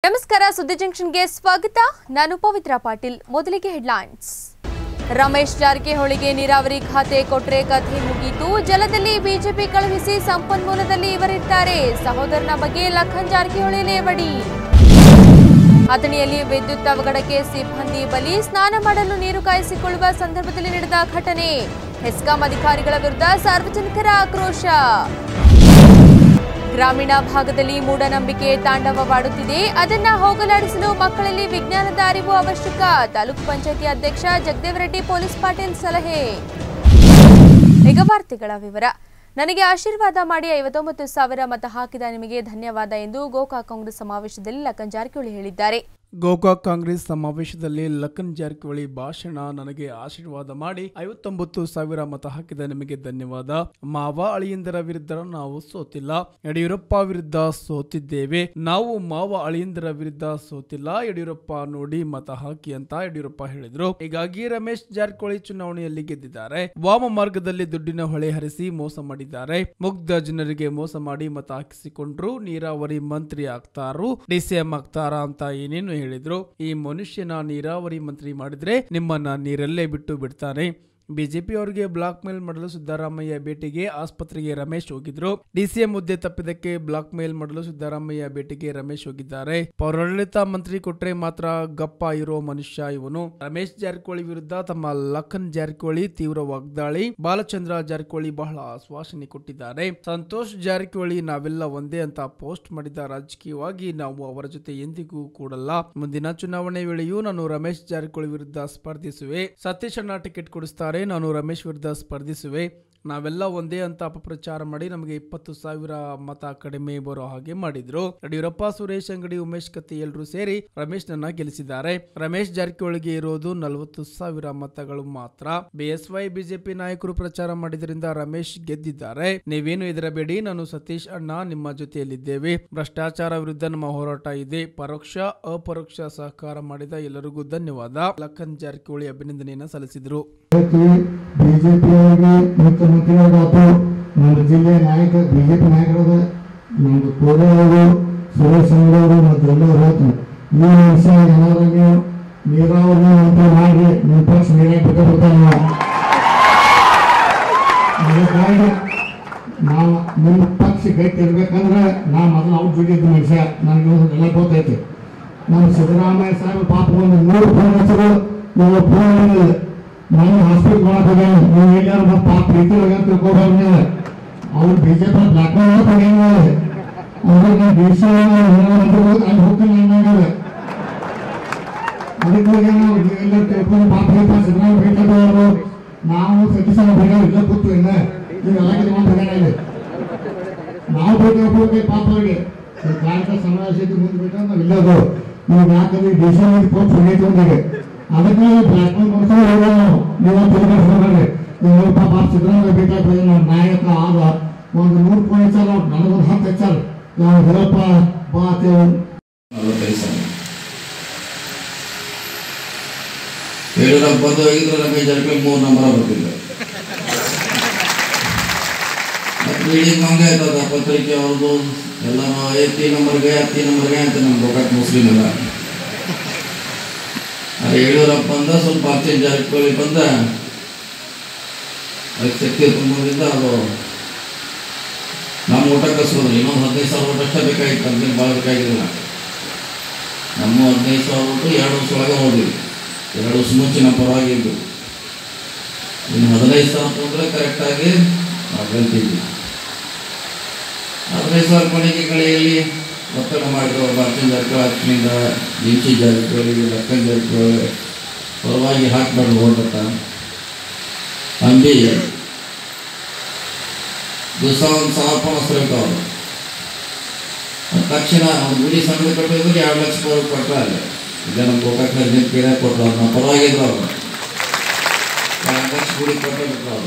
ನಮಸ್ಕಾರ ಸುದ್ದಿ ಜಂಕ್ಷನ್ಗೆ ಸ್ವಾಗತ ನಾನು ಪವಿತ್ರ ಪಾಟೀಲ್ ಮೊದಲಿಗೆ ಹೆಡ್ಲೈನ್ಸ್ ರಮೇಶ್ ಜಾರಕಿಹೊಳಿಗೆ ನೀರಾವರಿ ಖಾತೆ ಕೊಟ್ರೆ ಕಥೆ ಮುಗೀತು ಜಲದಲ್ಲಿ ಬಿಜೆಪಿ ಕಳುಹಿಸಿ ಸಂಪನ್ಮೂಲದಲ್ಲಿ ಇವರಿರ್ತಾರೆ ಸಹೋದರನ ಬಗ್ಗೆ ಲಖನ್ ಜಾರಕಿಹೊಳಿ ಲೇವಡಿ ಅಥಣಿಯಲ್ಲಿ ವಿದ್ಯುತ್ ಅವಘಡಕ್ಕೆ ಸಿಬ್ಬಂದಿ ಬಲಿ ಸ್ನಾನ ಮಾಡಲು ನೀರು ಕಾಯಿಸಿಕೊಳ್ಳುವ ಸಂದರ್ಭದಲ್ಲಿ ನಡೆದ ಘಟನೆ ಹೆಸ್ಕಾಂ ಅಧಿಕಾರಿಗಳ ವಿರುದ್ಧ ಸಾರ್ವಜನಿಕರ ಆಕ್ರೋಶ ಗ್ರಾಮೀಣ ಭಾಗದಲ್ಲಿ ಮೂಢನಂಬಿಕೆ ತಾಂಡವವಾಡುತ್ತಿದೆ ಅದನ್ನ ಹೋಗಲಾಡಿಸಲು ಮಕ್ಕಳಲ್ಲಿ ವಿಜ್ಞಾನದ ಅರಿವು ಅವಶ್ಯಕ ತಾಲೂಕು ಪಂಚಾಯತಿ ಅಧ್ಯಕ್ಷ ಜಗದೇವರೆಡ್ಡಿ ಪೊಲೀಸ್ ಪಾಟೀಲ್ ಸಲಹೆ ಈಗ ವಾರ್ತೆಗಳ ವಿವರ ನನಗೆ ಆಶೀರ್ವಾದ ಮಾಡಿ ಐವತ್ತೊಂಬತ್ತು ಸಾವಿರ ಮತ ಹಾಕಿದ ನಿಮಗೆ ಧನ್ಯವಾದ ಎಂದು ಗೋಕಾಕ್ ಕಾಂಗ್ರೆಸ್ ಸಮಾವೇಶದಲ್ಲಿ ಲಖನ್ ಜಾರಕಿಹೊಳಿ ಹೇಳಿದ್ದಾರೆ ಗೋಕಾಕ್ ಕಾಂಗ್ರೆಸ್ ಸಮಾವೇಶದಲ್ಲಿ ಲಖನ್ ಜಾರಕಿಹೊಳಿ ಭಾಷಣ ನನಗೆ ಆಶೀರ್ವಾದ ಮಾಡಿ ಐವತ್ತೊಂಬತ್ತು ಸಾವಿರ ಮತ ಹಾಕಿದ ನಿಮಗೆ ಧನ್ಯವಾದ ಮಾವ ಅಳಿಯಂದರ ವಿರುದ್ಧ ನಾವು ಸೋತಿಲ್ಲ ಯಡಿಯೂರಪ್ಪ ವಿರುದ್ಧ ಸೋತಿದ್ದೇವೆ ನಾವು ಮಾವ ಅಳಿಯಂದರ ವಿರುದ್ಧ ಸೋತಿಲ್ಲ ಯಡಿಯೂರಪ್ಪ ನೋಡಿ ಮತ ಹಾಕಿ ಅಂತ ಯಡಿಯೂರಪ್ಪ ಹೇಳಿದ್ರು ಹೀಗಾಗಿ ರಮೇಶ್ ಜಾರಕಿಹೊಳಿ ಚುನಾವಣೆಯಲ್ಲಿ ಗೆದ್ದಿದ್ದಾರೆ ವಾಮ ಮಾರ್ಗದಲ್ಲಿ ದುಡ್ಡಿನ ಹೊಳೆ ಹರಿಸಿ ಮೋಸ ಮಾಡಿದ್ದಾರೆ ಮುಗ್ಧ ಜನರಿಗೆ ಮೋಸ ಮಾಡಿ ಮತ ಹಾಕಿಸಿಕೊಂಡ್ರು ನೀರಾವರಿ ಮಂತ್ರಿ ಆಗ್ತಾರು ಡಿಸಿಎಂ ಆಗ್ತಾರಾ ಅಂತ ಏನೇನು ಹೇಳಿದ್ರು ಈ ಮನುಷ್ಯನ ನೀರಾವರಿ ಮಂತ್ರಿ ಮಾಡಿದ್ರೆ ನಿಮ್ಮನ್ನ ನೀರಲ್ಲೇ ಬಿಟ್ಟು ಬಿಡ್ತಾನೆ ಬಿಜೆಪಿ ಅವರಿಗೆ ಬ್ಲಾಕ್ ಮೇಲ್ ಮಾಡಲು ಸಿದ್ದರಾಮಯ್ಯ ಭೇಟಿಗೆ ಆಸ್ಪತ್ರೆಗೆ ರಮೇಶ್ ಹೋಗಿದ್ರು ಡಿಸಿಎಂ ಹುದ್ದೆ ತಪ್ಪಿದಕ್ಕೆ ಬ್ಲಾಕ್ ಮೇಲ್ ಮಾಡಲು ಸಿದ್ದರಾಮಯ್ಯ ಭೇಟಿಗೆ ರಮೇಶ್ ಹೋಗಿದ್ದಾರೆ ಪೌರಾಡಳಿತ ಮಂತ್ರಿ ಕೊಟ್ರೆ ಮಾತ್ರ ಗಪ್ಪ ಇರೋ ಮನುಷ್ಯ ಇವನು ರಮೇಶ್ ಜಾರಕಿಹೊಳಿ ವಿರುದ್ಧ ತಮ್ಮ ಲಖನ್ ಜಾರಕಿಹೊಳಿ ತೀವ್ರ ವಾಗ್ದಾಳಿ ಬಾಲಚಂದ್ರ ಜಾರಕಿಹೊಳಿ ಬಹಳ ಆಶ್ವಾಸನೆ ಕೊಟ್ಟಿದ್ದಾರೆ ಸಂತೋಷ್ ಜಾರಕಿಹೊಳಿ ನಾವೆಲ್ಲ ಒಂದೇ ಅಂತ ಪೋಸ್ಟ್ ಮಾಡಿದ ರಾಜಕೀಯವಾಗಿ ನಾವು ಅವರ ಜೊತೆ ಎಂದಿಗೂ ಕೂಡಲ್ಲ ಮುಂದಿನ ಚುನಾವಣೆ ವೇಳೆಯೂ ನಾನು ರಮೇಶ್ ಜಾರಕಿಹೊಳಿ ವಿರುದ್ಧ ಸ್ಪರ್ಧಿಸುವೆ ಸತೀಶ್ ಅಣ್ಣ ಟಿಕೆಟ್ ಕೊಡಿಸ್ತಾರೆ ನಾನು ರಮೇಶ್ ವಿರುದ್ಧ ಸ್ಪರ್ಧಿಸುವೆ ನಾವೆಲ್ಲ ಒಂದೇ ಅಂತ ಅಪಪ್ರಚಾರ ಮಾಡಿ ನಮಗೆ ಇಪ್ಪತ್ತು ಸಾವಿರ ಮತ ಕಡಿಮೆ ಬರೋ ಹಾಗೆ ಮಾಡಿದ್ರು ಯಡಿಯೂರಪ್ಪ ಸುರೇಶ್ ಅಂಗಡಿ ಉಮೇಶ್ ಕತ್ತಿ ಎಲ್ಲರೂ ಸೇರಿ ರಮೇಶ್ ನನ್ನ ಗೆಲ್ಲಿಸಿದ್ದಾರೆ ರಮೇಶ್ ಜಾರಕಿಹೊಳಿಗೆ ಇರೋದು ನಲವತ್ತು ಸಾವಿರ ಮತಗಳು ಮಾತ್ರ ಬಿಎಸ್ವೈ ಬಿಜೆಪಿ ನಾಯಕರು ಪ್ರಚಾರ ಮಾಡಿದ್ರಿಂದ ರಮೇಶ್ ಗೆದ್ದಿದ್ದಾರೆ ನೀವೇನು ಹೆದರಬೇಡಿ ನಾನು ಸತೀಶ್ ಅಣ್ಣ ನಿಮ್ಮ ಜೊತೆಯಲ್ಲಿದ್ದೇವೆ ಭ್ರಷ್ಟಾಚಾರ ವಿರುದ್ಧ ನಮ್ಮ ಹೋರಾಟ ಇದೆ ಪರೋಕ್ಷ ಅಪರೋಕ್ಷ ಸಹಕಾರ ಮಾಡಿದ ಎಲ್ಲರಿಗೂ ಧನ್ಯವಾದ ಲಖನ್ ಜಾರಕಿಹೊಳಿ ಅಭಿನಂದನೆಯನ್ನ ಸಲ್ಲಿಸಿದ್ರು ಬಿಜೆಪಿಯವರಿಗೆ ಮುಖ್ಯಮಂತ್ರಿಯವರಾತು ನಮ್ಮ ಜಿಲ್ಲೆಯ ನಾಯಕ ಬಿಜೆಪಿ ನಾಯಕರಾದ ನಮ್ದು ಕೋರೆ ಅವರು ಸುರೇಶ್ ಅಂಗಡಿ ಅವರು ಮತ್ತು ಎಲ್ಲರೂ ಹೋತು ಈ ವಿಷಯ ಏನಾದ್ರು ನೀವು ನೀರಾವರಿ ಅಂತ ಮಾಡಿ ನಿಮ್ಮ ಪಕ್ಷ ನೀರಾಗಿ ಬಿಟ್ಟು ಬಿಡ್ತಾನೆ ಅದಕ್ಕಾಗಿ ನಾವು ನಿಮ್ಮ ಪಕ್ಷ ಗಟ್ಟಿ ಇರ್ಬೇಕಂದ್ರೆ ನಾ ಮೊದಲು ಅವ್ರ ಜೊತೆ ಇದ್ದ ಮನುಷ್ಯ ನನಗೆ ಎಲ್ಲ ಗೊತ್ತೈತಿ ನಮ್ಮ ಸಿದ್ದರಾಮಯ್ಯ ಸಾಹೇಬ್ ಪಾಪ ಒಂದು ನೂರು ಫೋನ್ ಹಚ್ಚರು ನೀವು ಫೋನ್ ಮಾಡಿಲ್ಲ ನಾನು ಹಾಸ್ಪಿಟಲ್ ಹೋಗ್ಯಾನ ನೀವು ಎಲ್ಲಾರು ಬಂದು ಪಾಪ ಪ್ರೀತಿ ಒಳಗೆ ತಿಳ್ಕೊಬಾರ್ದು ನೀವು ಅವ್ರು ಬಿಜೆಪಿ ಬ್ಲಾಕ್ ಹೋಗ್ಯಾನ ಅವ್ರಿಗೆ ನಾನು ದೇಶ ಅಲ್ಲಿ ಹೋಗ್ತೀನಿ ಅನ್ನಂಗಾರೆ ಅದಕ್ಕೆ ನಾವು ಎಲ್ಲ ತಿಳ್ಕೊಂಡು ಪಾಪ ಪಾಪ ಸಿದ್ದರಾಮಯ್ಯ ಬೇಕಾದವರು ನಾವು ಸತೀಶ ಬೇಗ ಇಲ್ಲ ಕೂತು ಇಲ್ಲ ನೀವೆಲ್ಲ ಕಿತ್ಕೊಂಡು ಹೋಗ್ಯಾನ ಇಲ್ಲಿ ನಾವು ಬೇಕು ಹೋಗಿ ಪಾಪ ಅವ್ರಿಗೆ ಕಾರ್ಯಕ್ರಮ ಸಮಾವೇಶಕ್ಕೆ ಮುಂದೆ ಬೇಕಾದ್ರೆ ನಾವು ಇಲ್ಲದು ನೀವು ಯಾಕಂದ್ರೆ ಈ ದೇಶ ಮೇಲೆ ಪೋಸ್ಟ್ ಹೊಡೆಯಿತು ಒಂದಿಗೆ ಅದಕ್ಕೆ ಬ್ಲಾಕ್ ಮೇಲ್ ಮಾಡ್ಕೊಂಡು ಹೋಗೋಣ ನಾವು ನೀವು ತಿಳ್ಕೊಳ್ರಿ ನೀವು ಪಾಪ ಸಿದ್ದರಾಮಯ್ಯ ಬೇಕಾಗ್ತದೆ ನಮ್ಮ ನಾಯಕ ಆದ ಒಂದು ನೂರು ರೂಪಾಯಿ ಹೆಚ್ಚಾರ ನನಗೊಂದು ಹತ್ತು ಹೆಚ್ಚಾರ ನಾವು ಹೇಳಪ್ಪ ಬಾ ಅಂತೇಳಿ ನಲವತ್ತೈದು ಸಾವಿರ ಯಡಿಯೂರಪ್ಪ ಬಂದು ಹೋಗಿದ್ರೆ ರಮೇಶ್ ಜಾರಕಿಹೊಳಿ ಮೂರು ನಂಬರ ಬರ್ತಿಲ್ಲ ಮತ್ತು ಮೀಡಿಯಮ್ ಹಂಗೆ ಆಯ್ತದ ಪತ್ರಿಕೆ ಅವ್ರದ್ದು ಎಲ್ಲ ಎತ್ತಿ ನಂಬರ್ಗೆ ಹತ್ತಿ ನಂಬರ್ಗೆ ಅಂತ ನಮ್ಮ ಗೋಕಾಕ್ ಮುಸ್ಲಿಮ್ ಎಲ್ಲ ಅದೇ ಯಡಿಯೂರಪ್ಪ ಅಂದ ಸ್ವಲ್ಪ ಅರ್ಚನ್ ಜಾರಕಿಹೊಳಿ ಬಂದ ಅದಕ್ಕೆ ಶಕ್ತಿ ತುಂಬೋದ್ರಿಂದ ಅದು ನಮ್ಮ ಊಟ ಕಸ್ಬೋದು ಇನ್ನೊಂದು ಹದಿನೈದು ಸಾವಿರ ಊಟ ಅಷ್ಟೇ ಬೇಕಾಗಿತ್ತು ಅದಕ್ಕೆ ಭಾಳ ಬೇಕಾಗಿರಲಿಲ್ಲ ನಮ್ಮ ಹದಿನೈದು ಸಾವಿರ ಊಟ ಎರಡು ವರ್ಷ ಒಳಗೆ ಹೋದ್ವಿ ಎರಡು ವರ್ಷ ಮುಂಚೆ ನಮ್ಮ ಪರವಾಗಿದ್ದು ಇನ್ನು ಹದಿನೈದು ಸಾವಿರ ತೊಂದರೆ ಕರೆಕ್ಟಾಗಿ ನಾವು ಗೆಲ್ತಿದ್ವಿ ಹದಿನೈದು ಸಾವಿರ ಕೊನೆಗೆ ಕಡೆಯಲ್ಲಿ ಒತ್ತಡ ಮಾಡಿದ್ರು ಅರ್ಚನ್ ಜಾರಕಿಹೊಳಿ ಅರ್ಚನಿಂದ ಜಿಂಚಿ ಜಾರಕಿಹೊಳಿ ಲಕ್ಕನ್ ಜಾರಕಿಹೊಳಿ ಪರವಾಗಿ ಹಾಕ್ಬಾರ್ದು ಹೋಗ್ಬೇಕ ಅಂಬಿ ದಿವಸ ಒಂದು ಸಾವಿರ ರೂಪಾಯಿ ಮಸ್ತಿರ್ಬೇಕು ಅವರು ಅದ್ ತಕ್ಷಣ ಅವ್ನು ಗುಡಿ ಸಂಘದ ಕಟ್ಟಿದ್ರೆ ಎರಡು ಲಕ್ಷ ರೂಪಾಯಿ ಕೊಟ್ಟರೆ ಅಲ್ಲಿ ಈಗ ನಮ್ಮ ಗೋಕಾಕ್ ಹದಿನೈದು ಕೇಳ ಕೊಟ್ಟರು ಅವ್ರು ನಾವು ಪರವಾಗಿದ್ರು ಅವರು ಎರಡು ಲಕ್ಷ ಗುಡಿ ಕೊಟ್ಟೆ ಬಿಟ್ರು ಅವರು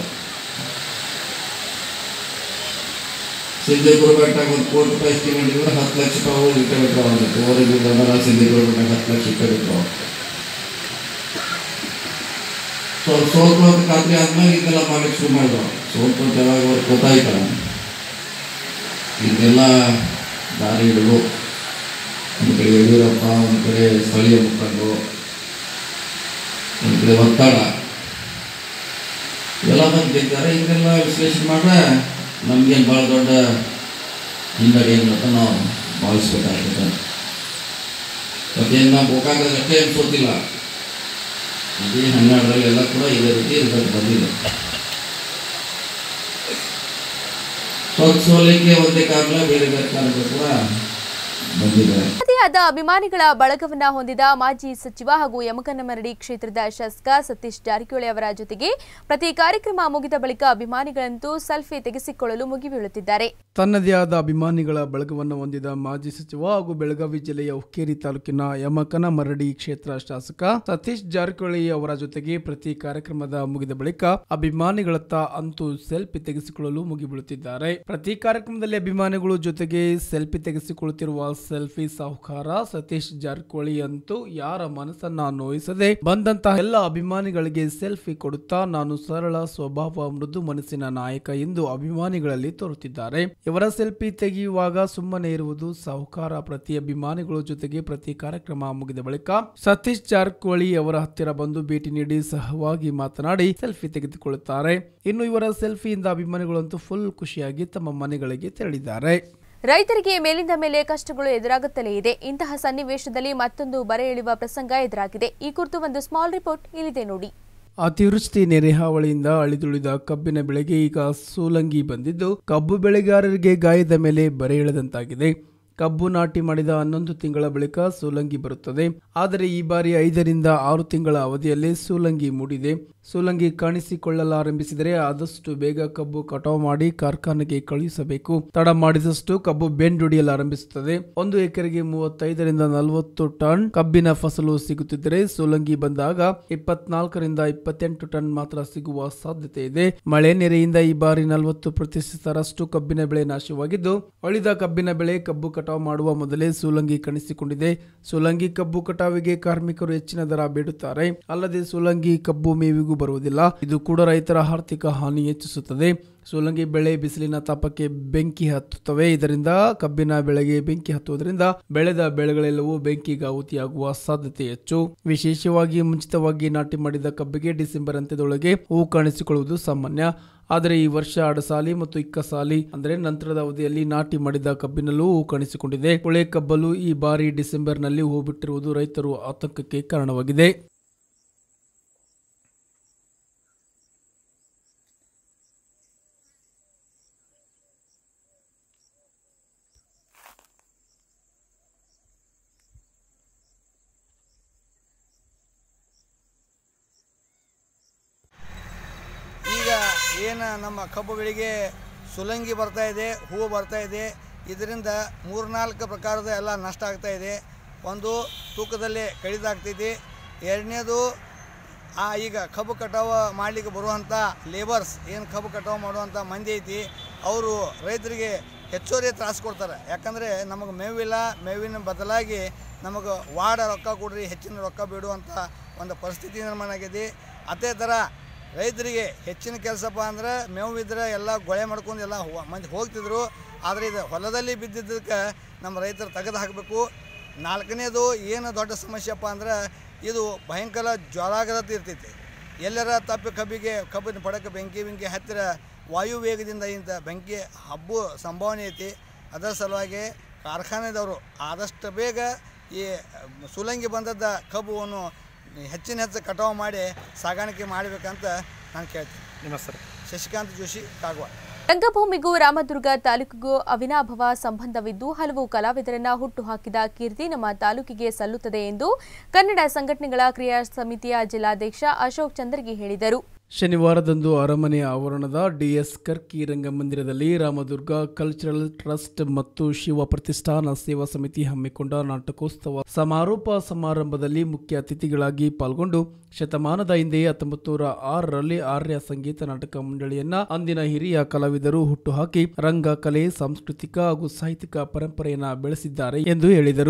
ಸಿದ್ಧೇಶ್ವರ ಬೆಟ್ಟಾಗ ಒಂದು ಕೋಟಿ ರೂಪಾಯಿ ಎಸ್ಟಿಮೇಟ್ ಇದ್ರೆ ಹತ್ತು ಲಕ್ಷ ರೂಪಾಯಿ ಹೋಗಿ ಇಟ್ಟೆ ಬಿಟ್ರು ಅವ್ರಿಗೆ ಓರಿಗೆ ಬಂದಲ್ಲ ಸಿದ್ಧೇಶ್ವರ ಬೆಟ್ಟಾಗ ಹತ್ತು ಲಕ್ಷ ಇಟ್ಟೆ ಬಿಟ್ರು ಅವ್ರು ಸೊ ಸೋಲ್ತು ಖಾತ್ರಿ ಆದ್ಮೇಲೆ ಇದೆಲ್ಲ ಮಾಡ್ಲಿಕ್ಕೆ ಶುರು ಮಾಡಿದ್ರು ಸೋಲ್ತು ಅಂತ ಯಾವಾಗ ಅವ್ರಿಗೆ ಗೊತ್ತಾಯ್ತಲ್ಲ ಇದೆಲ್ಲ ದಾರಿ ಇಡಲು ಒಂದು ಕಡೆ ಯಡಿಯೂರಪ್ಪ ಒಂದು ಕಡೆ ಸ್ಥಳೀಯ ಮುಖಂಡರು ಒಂದು ಕಡೆ ಒತ್ತಡ ಎಲ್ಲ ಬಂದು ಗೆದ್ದಾರೆ ಇದನ್ನೆಲ್ಲ ವಿಶ್ಲೇಷಣೆ ಮಾಡಿದ್ರೆ ನಮಗೇನು ಭಾಳ ದೊಡ್ಡ ಹಿನ್ನಡೆ ಏನು ಅಂತ ನಾವು ಭಾವಿಸ್ಬೇಕಾಗ್ತದೆ ಮತ್ತೇನು ನಾವು ಗೋಕಾಕದಾಗ ಅಷ್ಟೇ ಏನು ಸೋತಿಲ್ಲ ಇಡೀ ಹನ್ನೆರಡರಲ್ಲಿ ಎಲ್ಲ ಕೂಡ ಇದೇ ರೀತಿ ರಿಸಲ್ಟ್ ಬಂದಿದೆ ಸ್ವಲ್ಪ ಸೋಲಿಗೆ ಒಂದೇ ಕಾರಣ ಬೇರೆ ಬೇರೆ ಕಾರಣಗಳು ಕೂಡ ಬಂದಿದೆ ಅತಿಯಾದ ಅಭಿಮಾನಿಗಳ ಬಳಗವನ್ನ ಹೊಂದಿದ ಮಾಜಿ ಸಚಿವ ಹಾಗೂ ಯಮಕನ್ನಮರಡಿ ಕ್ಷೇತ್ರದ ಶಾಸಕ ಸತೀಶ್ ಜಾರಕಿಹೊಳಿ ಅವರ ಜೊತೆಗೆ ಪ್ರತಿ ಕಾರ್ಯಕ್ರಮ ಮುಗಿದ ಬಳಿಕ ಅಭಿಮಾನಿಗಳಂತೂ ಸೆಲ್ಫಿ ತೆಗೆಸಿಕೊಳ್ಳಲು ಮುಗಿಬೀಳುತ್ತಿದ್ದಾರೆ ತನ್ನದೇ ಆದ ಅಭಿಮಾನಿಗಳ ಬಳಗವನ್ನು ಹೊಂದಿದ ಮಾಜಿ ಸಚಿವ ಹಾಗೂ ಬೆಳಗಾವಿ ಜಿಲ್ಲೆಯ ಹುಕ್ಕೇರಿ ತಾಲೂಕಿನ ಯಮಕನ ಮರಡಿ ಕ್ಷೇತ್ರ ಶಾಸಕ ಸತೀಶ್ ಜಾರಕಿಹೊಳಿ ಅವರ ಜೊತೆಗೆ ಪ್ರತಿ ಕಾರ್ಯಕ್ರಮದ ಮುಗಿದ ಬಳಿಕ ಅಭಿಮಾನಿಗಳತ್ತ ಅಂತೂ ಸೆಲ್ಫಿ ತೆಗೆಸಿಕೊಳ್ಳಲು ಮುಗಿಬೀಳುತ್ತಿದ್ದಾರೆ ಪ್ರತಿ ಕಾರ್ಯಕ್ರಮದಲ್ಲಿ ಅಭಿಮಾನಿಗಳು ಜೊತೆಗೆ ಸೆಲ್ಫಿ ತೆಗೆಸಿಕೊಳ್ಳುತ್ತಿರುವ ಸೆಲ್ಫಿ ಸಾಹುಕಾರ ಸತೀಶ್ ಜಾರಕಿಹೊಳಿ ಅಂತೂ ಯಾರ ಮನಸ್ಸನ್ನ ನೋಯಿಸದೆ ಬಂದಂತಹ ಎಲ್ಲ ಅಭಿಮಾನಿಗಳಿಗೆ ಸೆಲ್ಫಿ ಕೊಡುತ್ತಾ ನಾನು ಸರಳ ಸ್ವಭಾವ ಮೃದು ಮನಸ್ಸಿನ ನಾಯಕ ಎಂದು ಅಭಿಮಾನಿಗಳಲ್ಲಿ ತೋರುತ್ತಿದ್ದಾರೆ ಇವರ ಸೆಲ್ಫಿ ತೆಗೆಯುವಾಗ ಸುಮ್ಮನೆ ಇರುವುದು ಸಾಹುಕಾರ ಪ್ರತಿ ಅಭಿಮಾನಿಗಳ ಜೊತೆಗೆ ಪ್ರತಿ ಕಾರ್ಯಕ್ರಮ ಮುಗಿದ ಬಳಿಕ ಸತೀಶ್ ಜಾರಕಿಹೊಳಿ ಅವರ ಹತ್ತಿರ ಬಂದು ಭೇಟಿ ನೀಡಿ ಸಹವಾಗಿ ಮಾತನಾಡಿ ಸೆಲ್ಫಿ ತೆಗೆದುಕೊಳ್ಳುತ್ತಾರೆ ಇನ್ನು ಇವರ ಸೆಲ್ಫಿಯಿಂದ ಅಭಿಮಾನಿಗಳಂತೂ ಫುಲ್ ಖುಷಿಯಾಗಿ ತಮ್ಮ ಮನೆಗಳಿಗೆ ತೆರಳಿದ್ದಾರೆ ರೈತರಿಗೆ ಮೇಲಿಂದ ಮೇಲೆ ಕಷ್ಟಗಳು ಎದುರಾಗುತ್ತಲೇ ಇದೆ ಇಂತಹ ಸನ್ನಿವೇಶದಲ್ಲಿ ಮತ್ತೊಂದು ಬರೆ ಎಳೆಯುವ ಪ್ರಸಂಗ ಎದುರಾಗಿದೆ ಈ ಕುರಿತು ಒಂದು ಸ್ಮಾಲ್ ರಿಪೋರ್ಟ್ ಇಲ್ಲಿದೆ ನೋಡಿ ಅತಿವೃಷ್ಟಿ ನೆರೆ ಹಾವಳಿಯಿಂದ ಅಳಿದುಳಿದ ಕಬ್ಬಿನ ಬೆಳೆಗೆ ಈಗ ಸೂಲಂಗಿ ಬಂದಿದ್ದು ಕಬ್ಬು ಬೆಳೆಗಾರರಿಗೆ ಗಾಯದ ಮೇಲೆ ಬರೆ ಎಳೆದಂತಾಗಿದೆ ಕಬ್ಬು ನಾಟಿ ಮಾಡಿದ ಹನ್ನೊಂದು ತಿಂಗಳ ಬಳಿಕ ಸೂಲಂಗಿ ಬರುತ್ತದೆ ಆದರೆ ಈ ಬಾರಿ ಐದರಿಂದ ಆರು ತಿಂಗಳ ಅವಧಿಯಲ್ಲೇ ಸೂಲಂಗಿ ಮೂಡಿದೆ ಸೂಲಂಗಿ ಕಾಣಿಸಿಕೊಳ್ಳಲಾರಂಭಿಸಿದರೆ ಆದಷ್ಟು ಬೇಗ ಕಬ್ಬು ಕಟಾವು ಮಾಡಿ ಕಾರ್ಖಾನೆಗೆ ಕಳುಹಿಸಬೇಕು ತಡ ಮಾಡಿದಷ್ಟು ಕಬ್ಬು ಬೆಂಡುಡಿಯಲಾರಂಭಿಸುತ್ತದೆ ಒಂದು ಎಕರೆಗೆ ಮೂವತ್ತೈದರಿಂದ ನಲವತ್ತು ಟನ್ ಕಬ್ಬಿನ ಫಸಲು ಸಿಗುತ್ತಿದ್ದರೆ ಸೂಲಂಗಿ ಬಂದಾಗ ಇಪ್ಪತ್ನಾಲ್ಕರಿಂದ ಇಪ್ಪತ್ತೆಂಟು ಟನ್ ಮಾತ್ರ ಸಿಗುವ ಸಾಧ್ಯತೆ ಇದೆ ಮಳೆ ನೆರೆಯಿಂದ ಈ ಬಾರಿ ನಲವತ್ತು ಪ್ರತಿಶತರಷ್ಟು ಕಬ್ಬಿನ ಬೆಳೆ ನಾಶವಾಗಿದ್ದು ಉಳಿದ ಕಬ್ಬಿನ ಬೆಳೆ ಕಬ್ಬು ಕಟಾವು ಮಾಡುವ ಮೊದಲೇ ಸೂಲಂಗಿ ಕಾಣಿಸಿಕೊಂಡಿದೆ ಸೂಲಂಗಿ ಕಬ್ಬು ಕಟಾವಿಗೆ ಕಾರ್ಮಿಕರು ಹೆಚ್ಚಿನ ದರ ಬೇಡುತ್ತಾರೆ ಅಲ್ಲದೆ ಸೂಲಂಗಿ ಕಬ್ಬು ಮೇವಿಗೂ ಬರುವುದಿಲ್ಲ ಇದು ಕೂಡ ರೈತರ ಆರ್ಥಿಕ ಹಾನಿ ಹೆಚ್ಚಿಸುತ್ತದೆ ಸೂಲಂಗಿ ಬೆಳೆ ಬಿಸಿಲಿನ ತಾಪಕ್ಕೆ ಬೆಂಕಿ ಹತ್ತುತ್ತವೆ ಇದರಿಂದ ಕಬ್ಬಿನ ಬೆಳೆಗೆ ಬೆಂಕಿ ಹತ್ತುವುದರಿಂದ ಬೆಳೆದ ಬೆಳೆಗಳೆಲ್ಲವೂ ಬೆಂಕಿಗೆ ಆಹುತಿಯಾಗುವ ಸಾಧ್ಯತೆ ಹೆಚ್ಚು ವಿಶೇಷವಾಗಿ ಮುಂಚಿತವಾಗಿ ನಾಟಿ ಮಾಡಿದ ಕಬ್ಬಿಗೆ ಡಿಸೆಂಬರ್ ಅಂತ್ಯದೊಳಗೆ ಹೂವು ಕಾಣಿಸಿಕೊಳ್ಳುವುದು ಸಾಮಾನ್ಯ ಆದರೆ ಈ ವರ್ಷ ಅಡಸಾಲಿ ಮತ್ತು ಇಕ್ಕಸಾಲಿ ಅಂದರೆ ನಂತರದ ಅವಧಿಯಲ್ಲಿ ನಾಟಿ ಮಾಡಿದ ಕಬ್ಬಿನಲ್ಲೂ ಹೂ ಕಾಣಿಸಿಕೊಂಡಿದೆ ಕೊಳೆ ಕಬ್ಬಲು ಈ ಬಾರಿ ಡಿಸೆಂಬರ್ನಲ್ಲಿ ಹೂ ಬಿಟ್ಟಿರುವುದು ರೈತರು ಆತಂಕಕ್ಕೆ ಕಾರಣವಾಗಿದೆ ಈಗ ಏನು ನಮ್ಮ ಕಬ್ಬು ಬೆಳೆಗೆ ಸುಲಂಗಿ ಬರ್ತಾ ಇದೆ ಹೂವು ಬರ್ತಾ ಇದೆ ಇದರಿಂದ ಮೂರ್ನಾಲ್ಕು ಪ್ರಕಾರದ ಎಲ್ಲ ನಷ್ಟ ಆಗ್ತಾ ಇದೆ ಒಂದು ತೂಕದಲ್ಲಿ ಕಡಿದಾಗ್ತೈತಿ ಎರಡನೇದು ಆ ಈಗ ಕಬ್ಬು ಕಟಾವು ಮಾಡಲಿಕ್ಕೆ ಬರುವಂಥ ಲೇಬರ್ಸ್ ಏನು ಕಬ್ಬು ಕಟಾವು ಮಾಡುವಂಥ ಮಂದಿ ಐತಿ ಅವರು ರೈತರಿಗೆ ಹೆಚ್ಚುವರಿ ತ್ರಾಸು ಕೊಡ್ತಾರೆ ಯಾಕಂದರೆ ನಮಗೆ ಮೇವಿಲ್ಲ ಮೇವಿನ ಬದಲಾಗಿ ನಮಗೆ ವಾಡ ರೊಕ್ಕ ಕೊಡ್ರಿ ಹೆಚ್ಚಿನ ರೊಕ್ಕ ಬಿಡುವಂಥ ಒಂದು ಪರಿಸ್ಥಿತಿ ನಿರ್ಮಾಣ ಆಗಿದೆ ಅದೇ ಥರ ರೈತರಿಗೆ ಹೆಚ್ಚಿನ ಕೆಲಸಪ್ಪ ಅಂದ್ರೆ ಮೇವು ಇದ್ರೆ ಎಲ್ಲ ಗೊಳೆ ಮಾಡ್ಕೊಂಡು ಎಲ್ಲ ಹೋ- ಮಂದಿ ಹೋಗ್ತಿದ್ರು ಆದರೆ ಇದು ಹೊಲದಲ್ಲಿ ಬಿದ್ದಿದ್ದಕ್ಕೆ ನಮ್ಮ ರೈತರು ತೆಗೆದು ಹಾಕಬೇಕು ನಾಲ್ಕನೇದು ಏನು ದೊಡ್ಡ ಸಮಸ್ಯೆಪ್ಪ ಅಂದ್ರೆ ಇದು ಭಯಂಕರ ಜ್ವರಾಗರತಿ ಇರ್ತೈತಿ ಎಲ್ಲರ ತಪ್ಪಿ ಕಬ್ಬಿಗೆ ಕಬ್ಬಿನ ಪಡಕ್ಕೆ ಬೆಂಕಿ ಬೆಂಕಿ ಹತ್ತಿರ ವಾಯು ವೇಗದಿಂದ ಇಂಥ ಬೆಂಕಿ ಹಬ್ಬು ಸಂಭಾವನೆ ಐತಿ ಅದರ ಸಲುವಾಗಿ ಕಾರ್ಖಾನೆದವರು ಆದಷ್ಟು ಬೇಗ ಈ ಸುಲಂಗಿ ಬಂದದ್ದ ಕಬ್ಬುವನ್ನು ಹೆಚ್ಚಿನ ಹೆಚ್ಚು ಕಟಾವು ಮಾಡಿ ಸಾಗಾಣಿಕೆ ಮಾಡಬೇಕಂತ ನಾನು ಕೇಳ್ತೀನಿ ನಿಮ್ಮ ಹೆಸರು ಶಶಿಕಾಂತ್ ಜೋಶಿ ಕಾಗವಾಡ ರಂಗಭೂಮಿಗೂ ರಾಮದುರ್ಗ ತಾಲೂಕಿಗೂ ಅವಿನಾಭಾವ ಸಂಬಂಧವಿದ್ದು ಹಲವು ಕಲಾವಿದರನ್ನ ಹುಟ್ಟುಹಾಕಿದ ಕೀರ್ತಿ ನಮ್ಮ ತಾಲೂಕಿಗೆ ಸಲ್ಲುತ್ತದೆ ಎಂದು ಕನ್ನಡ ಸಂಘಟನೆಗಳ ಕ್ರಿಯಾ ಸಮಿತಿಯ ಜಿಲ್ಲಾಧ್ಯಕ್ಷ ಅಶೋಕ್ ಚಂದ್ರಗಿ ಹೇಳಿದರು ಶನಿವಾರದಂದು ಅರಮನೆ ಆವರಣದ ಡಿಎಸ್ ಕರ್ಕಿ ರಂಗಮಂದಿರದಲ್ಲಿ ರಾಮದುರ್ಗ ಕಲ್ಚರಲ್ ಟ್ರಸ್ಟ್ ಮತ್ತು ಶಿವ ಪ್ರತಿಷ್ಠಾನ ಸೇವಾ ಸಮಿತಿ ಹಮ್ಮಿಕೊಂಡ ನಾಟಕೋತ್ಸವ ಸಮಾರೋಪ ಸಮಾರಂಭದಲ್ಲಿ ಮುಖ್ಯ ಅತಿಥಿಗಳಾಗಿ ಪಾಲ್ಗೊಂಡು ಶತಮಾನದ ಹಿಂದೆಯೇ ಹತ್ತೊಂಬತ್ತು ನೂರ ಆರರಲ್ಲಿ ಆರ್ಯ ಸಂಗೀತ ನಾಟಕ ಮಂಡಳಿಯನ್ನ ಅಂದಿನ ಹಿರಿಯ ಕಲಾವಿದರು ಹುಟ್ಟುಹಾಕಿ ರಂಗ ಕಲೆ ಸಾಂಸ್ಕೃತಿಕ ಹಾಗೂ ಸಾಹಿತ್ಯಿಕ ಪರಂಪರೆಯನ್ನ ಬೆಳೆಸಿದ್ದಾರೆ ಎಂದು ಹೇಳಿದರು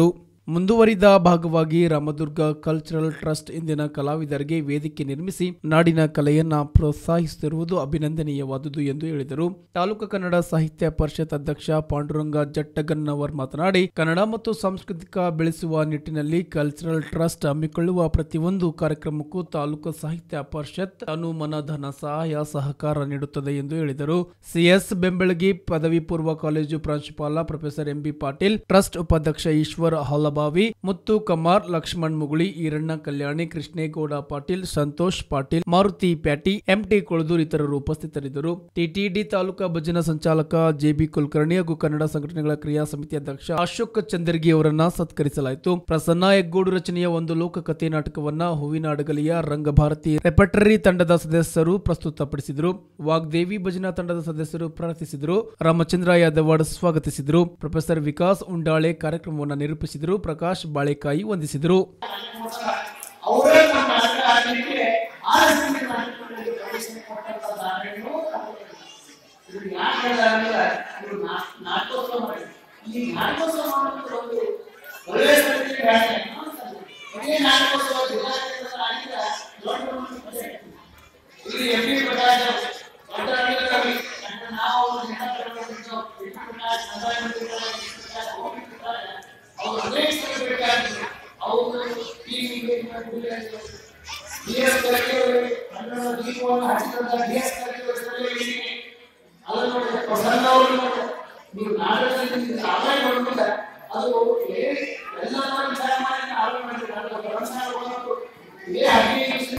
ಮುಂದುವರಿದ ಭಾಗವಾಗಿ ರಾಮದುರ್ಗ ಕಲ್ಚರಲ್ ಟ್ರಸ್ಟ್ ಇಂದಿನ ಕಲಾವಿದರಿಗೆ ವೇದಿಕೆ ನಿರ್ಮಿಸಿ ನಾಡಿನ ಕಲೆಯನ್ನ ಪ್ರೋತ್ಸಾಹಿಸುತ್ತಿರುವುದು ಅಭಿನಂದನೀಯವಾದುದು ಎಂದು ಹೇಳಿದರು ತಾಲೂಕು ಕನ್ನಡ ಸಾಹಿತ್ಯ ಪರಿಷತ್ ಅಧ್ಯಕ್ಷ ಪಾಂಡುರಂಗ ಜಟ್ಟಗನ್ನವರ್ ಮಾತನಾಡಿ ಕನ್ನಡ ಮತ್ತು ಸಾಂಸ್ಕೃತಿಕ ಬೆಳೆಸುವ ನಿಟ್ಟಿನಲ್ಲಿ ಕಲ್ಚರಲ್ ಟ್ರಸ್ಟ್ ಹಮ್ಮಿಕೊಳ್ಳುವ ಪ್ರತಿಯೊಂದು ಕಾರ್ಯಕ್ರಮಕ್ಕೂ ತಾಲೂಕು ಸಾಹಿತ್ಯ ಪರಿಷತ್ ತಾನು ಮನಧನ ಸಹಾಯ ಸಹಕಾರ ನೀಡುತ್ತದೆ ಎಂದು ಹೇಳಿದರು ಸಿಎಸ್ ಬೆಂಬಳಗಿ ಪದವಿ ಪೂರ್ವ ಕಾಲೇಜು ಪ್ರಾಂಶುಪಾಲ ಪ್ರೊಫೆಸರ್ ಎಂಬಿ ಪಾಟೀಲ್ ಟ್ರಸ್ಟ್ ಉಪಾಧ್ಯಕ್ಷ ಈಶ್ವರ್ ಹಲಬಾವಿ ಮುತ್ತು ಕಮಾರ್ ಲಕ್ಷ್ಮಣ್ ಮುಗುಳಿ ಈರಣ್ಣ ಕಲ್ಯಾಣಿ ಕೃಷ್ಣೇಗೌಡ ಪಾಟೀಲ್ ಸಂತೋಷ್ ಪಾಟೀಲ್ ಮಾರುತಿ ಪ್ಯಾಟಿ ಎಂಟಿ ಕೊಳದೂರ್ ಇತರರು ಉಪಸ್ಥಿತರಿದ್ದರು ಟಿಟಿಡಿ ತಾಲೂಕಾ ಭಜನಾ ಸಂಚಾಲಕ ಜೆಬಿ ಕುಲಕರ್ಣಿ ಹಾಗೂ ಕನ್ನಡ ಸಂಘಟನೆಗಳ ಕ್ರಿಯಾ ಸಮಿತಿ ಅಧ್ಯಕ್ಷ ಅಶೋಕ್ ಚಂದರ್ಗಿ ಅವರನ್ನ ಸತ್ಕರಿಸಲಾಯಿತು ಪ್ರಸನ್ನ ಹೆಗ್ಗೋಡು ರಚನೆಯ ಒಂದು ಲೋಕಕಥೆ ನಾಟಕವನ್ನ ಹೂವಿನ ಅಡಗಲಿಯ ರಂಗಭಾರತಿ ರೆಪರ್ಟರಿ ತಂಡದ ಸದಸ್ಯರು ಪ್ರಸ್ತುತಪಡಿಸಿದರು ವಾಗ್ದೇವಿ ಭಜನಾ ತಂಡದ ಸದಸ್ಯರು ಪ್ರಾರ್ಥಿಸಿದರು ರಾಮಚಂದ್ರ ಯಾದವಾಡ್ ಸ್ವಾಗತಿಸಿದರು ಪ್ರೊಫೆಸರ್ ವಿಕಾಸ್ ಉಂಡಾಳೆ ಕಾರ್ಯಕ್ರಮವನ್ನು ನಿರೂಪಿಸಿದರು ಪ್ರಕಾಶ್ ಬಾಳೆಕಾಯಿ ವಂದಿಸಿದರು ಅವರೇ ನಮ್ಮ ನಾಟಕ ಆಡಲಿಕ್ಕೆ ಆರಿಸಿ ನಾಟಕಗಳಲ್ಲಿ ಪ್ರವೇಶನ ಕೊಟ್ಟಂತ ದಾಖಲೆಯನ್ನು ಇದು ಯಾಕೆ ಹೇಳಿದ್ರೆ ಇದು ನಾ- ನಾಟಕೋತ್ಸವ ಮಾಡಿ ಈ ನಾಟಕೋತ್ಸವ ಮಾಡೋದು ಒಂದು ಒಳ್ಳೆಯ ಸಂಗತಿ ಹೇಳ್ತೇನೆ. ಇದೇ ನಾಟಕೋತ್ಸವ ಜಿಲ್ಲಾ ಕೇಂದ್ರದಲ್ಲಿ ಆಗಿದ್ರೆ ದೊಡ್ಡ ಒಂದು project. ಇಲ್ಲಿ ಎಂ ಪಿ ಪ್ರಕಾಶ್ ದೊಡ್ಡ ರಂಗಕವಿ ಅಂದ್ರೆ ನಾವು ಅವ್ರ ಜನ ಕರ್ಕೊಂಡಿದ್ದು M P Prakash Sadananda Prakash, M P Prakash, Gopi Prakash, ಅವ್ರು ಅನೇಕ ಸಲ ಬೇಕಾಗಿದ್ರು ಅವರು ಟಿವಿಗೆ ಡಿ ಎಸ್ ಕಲಿಕೆಯಲ್ಲಿ ಕನ್ನಡ ದೀಪವನ್ನು ಹಚ್ಚಿದಂತ ಡಿ ಎಸ್ ಕಲಿಕೆಯಲ್ಲಿ ಅದನ್ನು ನೋಡಿ ಪ್ರಸನ್ನ ಅವರು ನೋಡಿ ನೀವು ನಾಟಕದಲ್ಲಿ ಆದಾಯ ಮಾಡಿದ್ರೆ ಅದು ಏ- ಎಲ್ಲ ವಿಚಾರ ಮಾಡಿ ಆದಾಯ ಮಾಡಿದ್ರೆ ಅದು ಪ್ರದರ್ಶನ ಮಾಡೋದು ಇದೇ ಹದಿನೈದು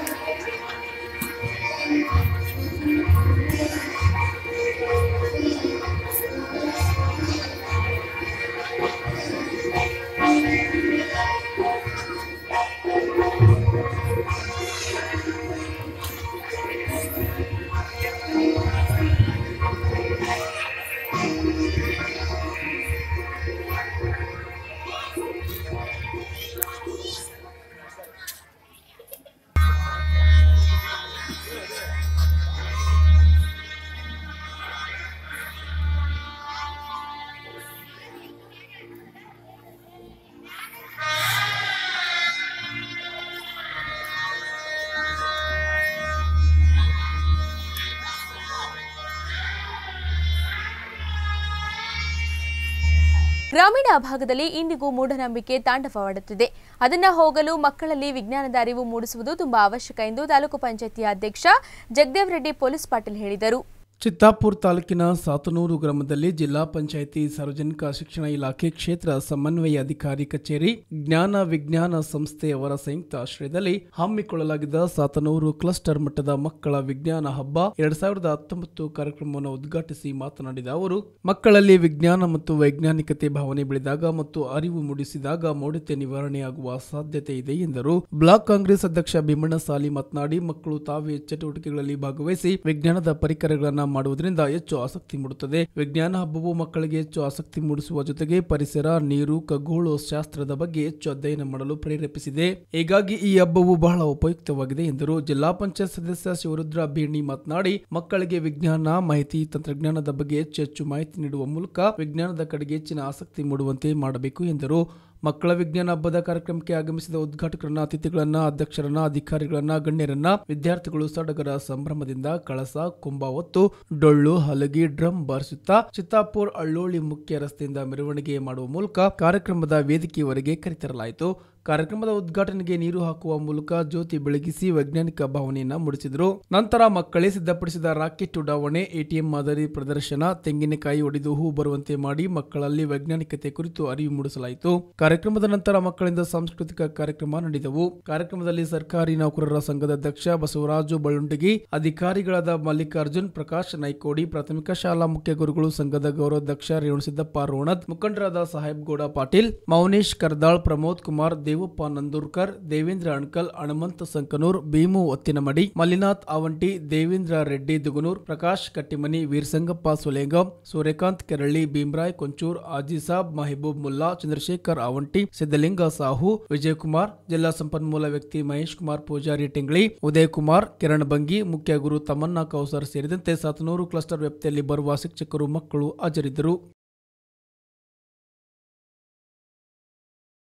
ಗ್ರಾಮೀಣ ಭಾಗದಲ್ಲಿ ಇಂದಿಗೂ ಮೂಢನಂಬಿಕೆ ತಾಂಡವವಾಡುತ್ತಿದೆ ಅದನ್ನ ಹೋಗಲು ಮಕ್ಕಳಲ್ಲಿ ವಿಜ್ಞಾನದ ಅರಿವು ಮೂಡಿಸುವುದು ತುಂಬಾ ಅವಶ್ಯಕ ಎಂದು ತಾಲೂಕು ಪಂಚಾಯತಿ ಅಧ್ಯಕ್ಷ ಜಗದೇವ್ ರೆಡ್ಡಿ ಪೊಲೀಸ್ ಪಾಟೀಲ್ ಹೇಳಿದರು ಚಿತ್ತಾಪುರ್ ತಾಲೂಕಿನ ಸಾತನೂರು ಗ್ರಾಮದಲ್ಲಿ ಜಿಲ್ಲಾ ಪಂಚಾಯಿತಿ ಸಾರ್ವಜನಿಕ ಶಿಕ್ಷಣ ಇಲಾಖೆ ಕ್ಷೇತ್ರ ಸಮನ್ವಯ ಅಧಿಕಾರಿ ಕಚೇರಿ ಜ್ಞಾನ ವಿಜ್ಞಾನ ಸಂಸ್ಥೆಯವರ ಸಂಯುಕ್ತ ಆಶ್ರಯದಲ್ಲಿ ಹಮ್ಮಿಕೊಳ್ಳಲಾಗಿದ್ದ ಸಾತನೂರು ಕ್ಲಸ್ಟರ್ ಮಟ್ಟದ ಮಕ್ಕಳ ವಿಜ್ಞಾನ ಹಬ್ಬ ಎರಡ್ ಸಾವಿರದ ಹತ್ತೊಂಬತ್ತು ಕಾರ್ಯಕ್ರಮವನ್ನು ಉದ್ಘಾಟಿಸಿ ಮಾತನಾಡಿದ ಅವರು ಮಕ್ಕಳಲ್ಲಿ ವಿಜ್ಞಾನ ಮತ್ತು ವೈಜ್ಞಾನಿಕತೆ ಭಾವನೆ ಬೆಳೆದಾಗ ಮತ್ತು ಅರಿವು ಮೂಡಿಸಿದಾಗ ಮೌಢ್ಯತೆ ನಿವಾರಣೆಯಾಗುವ ಸಾಧ್ಯತೆ ಇದೆ ಎಂದರು ಬ್ಲಾಕ್ ಕಾಂಗ್ರೆಸ್ ಅಧ್ಯಕ್ಷ ಭೀಮಣ್ಣ ಸಾಲಿ ಮಾತನಾಡಿ ಮಕ್ಕಳು ತಾವೇ ಚಟುವಟಿಕೆಗಳಲ್ಲಿ ಭಾಗವಹಿಸಿ ವಿಜ್ಞಾನದ ಪರಿಕರಗಳನ್ನು ಮಾಡುವುದರಿಂದ ಹೆಚ್ಚು ಆಸಕ್ತಿ ಮೂಡುತ್ತದೆ ವಿಜ್ಞಾನ ಹಬ್ಬವು ಮಕ್ಕಳಿಗೆ ಹೆಚ್ಚು ಆಸಕ್ತಿ ಮೂಡಿಸುವ ಜೊತೆಗೆ ಪರಿಸರ ನೀರು ಖಗೋಳ ಶಾಸ್ತ್ರದ ಬಗ್ಗೆ ಹೆಚ್ಚು ಅಧ್ಯಯನ ಮಾಡಲು ಪ್ರೇರೇಪಿಸಿದೆ ಹೀಗಾಗಿ ಈ ಹಬ್ಬವು ಬಹಳ ಉಪಯುಕ್ತವಾಗಿದೆ ಎಂದರು ಜಿಲ್ಲಾ ಪಂಚಾಯತ್ ಸದಸ್ಯ ಶಿವರುದ್ರ ಬೇಣಿ ಮಾತನಾಡಿ ಮಕ್ಕಳಿಗೆ ವಿಜ್ಞಾನ ಮಾಹಿತಿ ತಂತ್ರಜ್ಞಾನದ ಬಗ್ಗೆ ಹೆಚ್ಚು ಹೆಚ್ಚು ಮಾಹಿತಿ ನೀಡುವ ಮೂಲಕ ವಿಜ್ಞಾನದ ಕಡೆಗೆ ಹೆಚ್ಚಿನ ಆಸಕ್ತಿ ಮೂಡುವಂತೆ ಮಾಡಬೇಕು ಎಂದರು ಮಕ್ಕಳ ವಿಜ್ಞಾನ ಹಬ್ಬದ ಕಾರ್ಯಕ್ರಮಕ್ಕೆ ಆಗಮಿಸಿದ ಉದ್ಘಾಟಕರನ್ನ ಅತಿಥಿಗಳನ್ನ ಅಧ್ಯಕ್ಷರನ್ನ ಅಧಿಕಾರಿಗಳನ್ನ ಗಣ್ಯರನ್ನ ವಿದ್ಯಾರ್ಥಿಗಳು ಸಡಗರ ಸಂಭ್ರಮದಿಂದ ಕಳಸ ಕುಂಭ ಹೊತ್ತು ಡೊಳ್ಳು ಹಲಗಿ ಡ್ರಮ್ ಬಾರಿಸುತ್ತಾ ಚಿತ್ತಾಪುರ್ ಅಳ್ಳೋಳಿ ಮುಖ್ಯ ರಸ್ತೆಯಿಂದ ಮೆರವಣಿಗೆ ಮಾಡುವ ಮೂಲಕ ಕಾರ್ಯಕ್ರಮದ ವೇದಿಕೆಯವರೆಗೆ ಕರೆತರಲಾಯಿತು ಕಾರ್ಯಕ್ರಮದ ಉದ್ಘಾಟನೆಗೆ ನೀರು ಹಾಕುವ ಮೂಲಕ ಜ್ಯೋತಿ ಬೆಳಗಿಸಿ ವೈಜ್ಞಾನಿಕ ಭಾವನೆಯನ್ನ ಮೂಡಿಸಿದರು ನಂತರ ಮಕ್ಕಳೇ ಸಿದ್ಧಪಡಿಸಿದ ರಾಕೆಟ್ ಉಡಾವಣೆ ಎಟಿಎಂ ಮಾದರಿ ಪ್ರದರ್ಶನ ತೆಂಗಿನಕಾಯಿ ಒಡೆದು ಹೂ ಬರುವಂತೆ ಮಾಡಿ ಮಕ್ಕಳಲ್ಲಿ ವೈಜ್ಞಾನಿಕತೆ ಕುರಿತು ಅರಿವು ಮೂಡಿಸಲಾಯಿತು ಕಾರ್ಯಕ್ರಮದ ನಂತರ ಮಕ್ಕಳಿಂದ ಸಾಂಸ್ಕೃತಿಕ ಕಾರ್ಯಕ್ರಮ ನಡೆದವು ಕಾರ್ಯಕ್ರಮದಲ್ಲಿ ಸರ್ಕಾರಿ ನೌಕರರ ಸಂಘದ ಅಧ್ಯಕ್ಷ ಬಸವರಾಜು ಬಳುಂಡಗಿ ಅಧಿಕಾರಿಗಳಾದ ಮಲ್ಲಿಕಾರ್ಜುನ್ ಪ್ರಕಾಶ್ ನೈಕೋಡಿ ಪ್ರಾಥಮಿಕ ಶಾಲಾ ಮುಖ್ಯ ಗುರುಗಳು ಸಂಘದ ಗೌರವಾಧ್ಯಕ್ಷ ರೇವಣಸಿದ್ದಪ್ಪ ರೋಣದ್ ಮುಖಂಡರಾದ ಸಾಹೇಬ್ ಗೌಡ ಪಾಟೀಲ್ ಮೌನೇಶ್ ಕರ್ದಾಳ್ ಪ್ರಮೋದ್ ಕುಮಾರ್ ದೇವಪ್ಪ ನಂದೂರ್ಕರ್ ದೇವೇಂದ್ರ ಅಣ್ಕಲ್ ಹನುಮಂತ ಸಂಕನೂರ್ ಭೀಮು ಒತ್ತಿನಮಡಿ ಮಲ್ಲಿನಾಥ್ ಅವಂಟಿ ದೇವೇಂದ್ರ ರೆಡ್ಡಿ ದುಗುನೂರ್ ಪ್ರಕಾಶ್ ಕಟ್ಟಿಮನಿ ವೀರಸಂಗಪ್ಪ ಸುಲೇಗಂ ಸೂರ್ಯಕಾಂತ್ ಕೆರಳ್ಳಿ ಭೀಮ್ರಾಯ್ ಕೊಂಚೂರ್ ಆಜಿಸಾಬ್ ಮಹಬೂಬ್ ಮುಲ್ಲಾ ಚಂದ್ರಶೇಖರ್ ಅವಂಟಿ ಸಿದ್ದಲಿಂಗ ಸಾಹು ವಿಜಯಕುಮಾರ್ ಜಿಲ್ಲಾ ಸಂಪನ್ಮೂಲ ವ್ಯಕ್ತಿ ಮಹೇಶ್ ಕುಮಾರ್ ಪೂಜಾರಿ ಟಿಂಗ್ಳಿ ಉದಯ್ ಕುಮಾರ್ ಕಿರಣ್ ಬಂಗಿ ಮುಖ್ಯ ಗುರು ತಮನ್ನಾ ಕೌಸರ್ ಸೇರಿದಂತೆ ಸಾತನೂರು ಕ್ಲಸ್ಟರ್ ವ್ಯಾಪ್ತಿಯಲ್ಲಿ ಬರುವ ಶಿಕ್ಷಕರು ಮಕ್ಕಳು ಹಾಜರಿದ್ದರು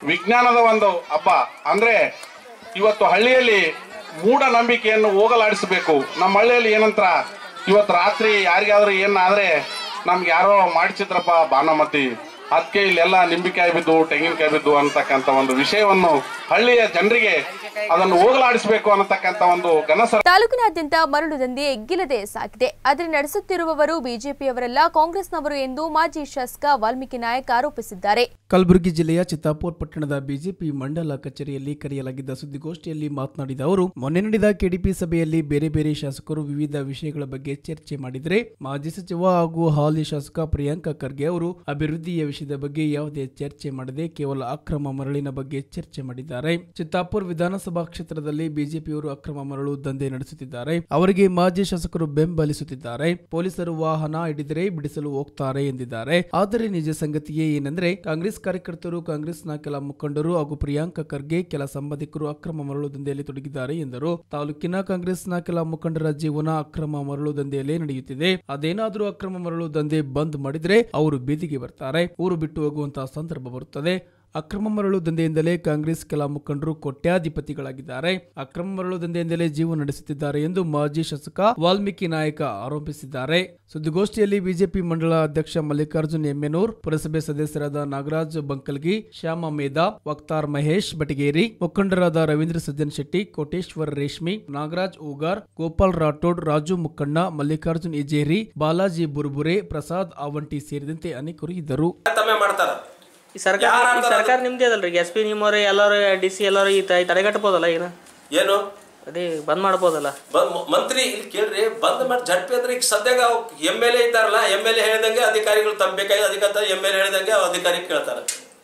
ವಿಜ್ಞಾನದ ಒಂದು ಹಬ್ಬ ಅಂದ್ರೆ ಇವತ್ತು ಹಳ್ಳಿಯಲ್ಲಿ ಮೂಢನಂಬಿಕೆಯನ್ನು ಹೋಗಲಾಡಿಸಬೇಕು ನಮ್ಮ ಹಳ್ಳಿಯಲ್ಲಿ ಏನಂತ ಇವತ್ತು ರಾತ್ರಿ ಯಾರಿಗಾದ್ರೂ ಏನಾದ್ರೆ ನಮ್ಗೆ ಯಾರೋ ಮಾಡಿಸಿದ್ರಪ್ಪ ಭಾನುಮತಿ ಅದಕ್ಕೆ ಇಲ್ಲೆಲ್ಲ ನಿಂಬಿಕಾಯಿ ಬಿದ್ದು ತೆಂಗಿನಕಾಯಿ ಬಿದ್ದು ಅಂತಕ್ಕಂಥ ಒಂದು ವಿಷಯವನ್ನು ಹಳ್ಳಿಯ ಜನರಿಗೆ ಅದನ್ನು ಹೋಗಲಾಡಿಸಬೇಕು ಅನ್ನತಕ್ಕಂಥ ಒಂದು ಘನಸರ ತಾಲೂಕಿನಾದ್ಯಂತ ಮರಳು ದಂಧೆ ಎಗ್ಗಿಲ್ಲದೆ ಸಾಗಿದೆ ಆದರೆ ನಡೆಸುತ್ತಿರುವವರು ಬಿಜೆಪಿಯವರಲ್ಲ ಕಾಂಗ್ರೆಸ್ನವರು ಎಂದು ಮಾಜಿ ಶಾಸಕ ವಾಲ್ಮೀಕಿ ನಾಯಕ್ ಆರೋಪಿಸಿದ್ದಾರೆ ಕಲಬುರಗಿ ಜಿಲ್ಲೆಯ ಚಿತ್ತಾಪುರ್ ಪಟ್ಟಣದ ಬಿಜೆಪಿ ಮಂಡಲ ಕಚೇರಿಯಲ್ಲಿ ಕರೆಯಲಾಗಿದ್ದ ಸುದ್ದಿಗೋಷ್ಠಿಯಲ್ಲಿ ಮಾತನಾಡಿದ ಅವರು ಮೊನ್ನೆ ನಡೆದ ಕೆಡಿಪಿ ಸಭೆಯಲ್ಲಿ ಬೇರೆ ಬೇರೆ ಶಾಸಕರು ವಿವಿಧ ವಿಷಯಗಳ ಬಗ್ಗೆ ಚರ್ಚೆ ಮಾಡಿದರೆ ಮಾಜಿ ಸಚಿವ ಹಾಗೂ ಹಾಲಿ ಶಾಸಕ ಪ್ರಿಯಾಂಕಾ ಖರ್ಗೆ ಅವರು ಅಭಿವೃದ್ಧಿಯ ವಿಷಯದ ಬಗ್ಗೆ ಯಾವುದೇ ಚರ್ಚೆ ಮಾಡದೆ ಕೇವಲ ಅಕ್ರಮ ಮರಳಿನ ಬಗ್ಗೆ ಚರ್ಚೆ ಮಾಡಿದ್ದಾರೆ ಚಿತ್ತಾಪುರ್ ವಿಧಾನಸಭಾ ಕ್ಷೇತ್ರದಲ್ಲಿ ಬಿಜೆಪಿಯವರು ಅಕ್ರಮ ಮರಳು ದಂಧೆ ನಡೆಸುತ್ತಿದ್ದಾರೆ ಅವರಿಗೆ ಮಾಜಿ ಶಾಸಕರು ಬೆಂಬಲಿಸುತ್ತಿದ್ದಾರೆ ಪೊಲೀಸರು ವಾಹನ ಹಿಡಿದರೆ ಬಿಡಿಸಲು ಹೋಗ್ತಾರೆ ಎಂದಿದ್ದಾರೆ ಆದರೆ ನಿಜ ಸಂಗತಿಯೇ ಏನೆಂದರೆ ಕಾಂಗ್ರೆಸ್ ಕಾರ್ಯಕರ್ತರು ಕಾಂಗ್ರೆಸ್ನ ಕೆಲ ಮುಖಂಡರು ಹಾಗೂ ಪ್ರಿಯಾಂಕಾ ಖರ್ಗೆ ಕೆಲ ಸಂಬಂಧಿಕರು ಅಕ್ರಮ ಮರಳು ದಂಧೆಯಲ್ಲಿ ತೊಡಗಿದ್ದಾರೆ ಎಂದರು ತಾಲೂಕಿನ ಕಾಂಗ್ರೆಸ್ನ ಕೆಲ ಮುಖಂಡರ ಜೀವನ ಅಕ್ರಮ ಮರಳು ದಂಧೆಯಲ್ಲೇ ನಡೆಯುತ್ತಿದೆ ಅದೇನಾದರೂ ಅಕ್ರಮ ಮರಳು ದಂಧೆ ಬಂದ್ ಮಾಡಿದ್ರೆ ಅವರು ಬೀದಿಗೆ ಬರ್ತಾರೆ ಊರು ಬಿಟ್ಟು ಹೋಗುವಂತಹ ಸಂದರ್ಭ ಬರುತ್ತದೆ ಅಕ್ರಮ ಮರಳು ದಂಧೆಯಿಂದಲೇ ಕಾಂಗ್ರೆಸ್ ಕೆಲ ಮುಖಂಡರು ಕೋಟ್ಯಾಧಿಪತಿಗಳಾಗಿದ್ದಾರೆ ಅಕ್ರಮ ಮರಳು ದಂಧೆಯಿಂದಲೇ ಜೀವನ ನಡೆಸುತ್ತಿದ್ದಾರೆ ಎಂದು ಮಾಜಿ ಶಾಸಕ ವಾಲ್ಮೀಕಿ ನಾಯಕ ಆರೋಪಿಸಿದ್ದಾರೆ ಸುದ್ದಿಗೋಷ್ಠಿಯಲ್ಲಿ ಬಿಜೆಪಿ ಮಂಡಲ ಅಧ್ಯಕ್ಷ ಮಲ್ಲಿಕಾರ್ಜುನ್ ಎಮ್ಮೆನೂರ್ ಪುರಸಭೆ ಸದಸ್ಯರಾದ ನಾಗರಾಜ್ ಬಂಕಲ್ಗಿ ಶ್ಯಾಮ ಮೇಧಾ ವಕ್ತಾರ್ ಮಹೇಶ್ ಬಟಗೇರಿ ಮುಖಂಡರಾದ ರವೀಂದ್ರ ಸಜ್ಜನ್ ಶೆಟ್ಟಿ ಕೋಟೇಶ್ವರ ರೇಷ್ಮಿ ನಾಗರಾಜ್ ಊಗಾರ್ ಗೋಪಾಲ್ ರಾಠೋಡ್ ರಾಜು ಮುಕ್ಕಣ್ಣ ಮಲ್ಲಿಕಾರ್ಜುನ್ ಇಜೇರಿ ಬಾಲಾಜಿ ಬುರ್ಬುರೆ ಪ್ರಸಾದ್ ಆವಂಟಿ ಸೇರಿದಂತೆ ಅನೇಕರು ಇದ್ದರು ತಮ್ಮೆ ಮಾಡ್ತಾರ ಈ ಸರ್ಕಾರ ಈ ಸರ್ಕಾರ ನಿಮ್ದೇ ಅದಲ್ರಿ ಎಸ್ ಪಿ ನಿಮ್ಮವ್ರೆ ಎಲ್ಲರೂ ಡಿ ಸಿ ಎಲ್ಲರೂ ಈ ತ- ಈ ತಡೆಗಟ್ಟಬೋದಲ್ಲ ಈಗ ಏನು ಅದೇ ಬಂದ್ ಮಾಡ್ಬೋದಲ್ಲ ಬಂದ್ ಮ- ಮಂತ್ರಿ ಇಲ್ಲಿ ಕೇಳ್ರಿ ಬಂದ್ ಮಾಡಿ ಜಡ್ಪಿ ಅಂದ್ರೆ ಈಗ ಸದ್ಯಾಗ ಎಮ್ ಎಲ್ ಎ ಇದ್ದಾರಲ್ಲ ಎಮ್ ಎಲ್ ಎ ಹೇಳಿದಂಗೆ ಅಧಿಕಾರಿಗಳು ತಮ್ಮ ಬೇಕಾಗಿ ಅಧಿಕಾರಿ ಎಮ್ ಎಲ್ ಎ ಹೇಳಿದಂಗೆ ಅಧಿಕಾರಿ ಕೇಳ್ತಾರ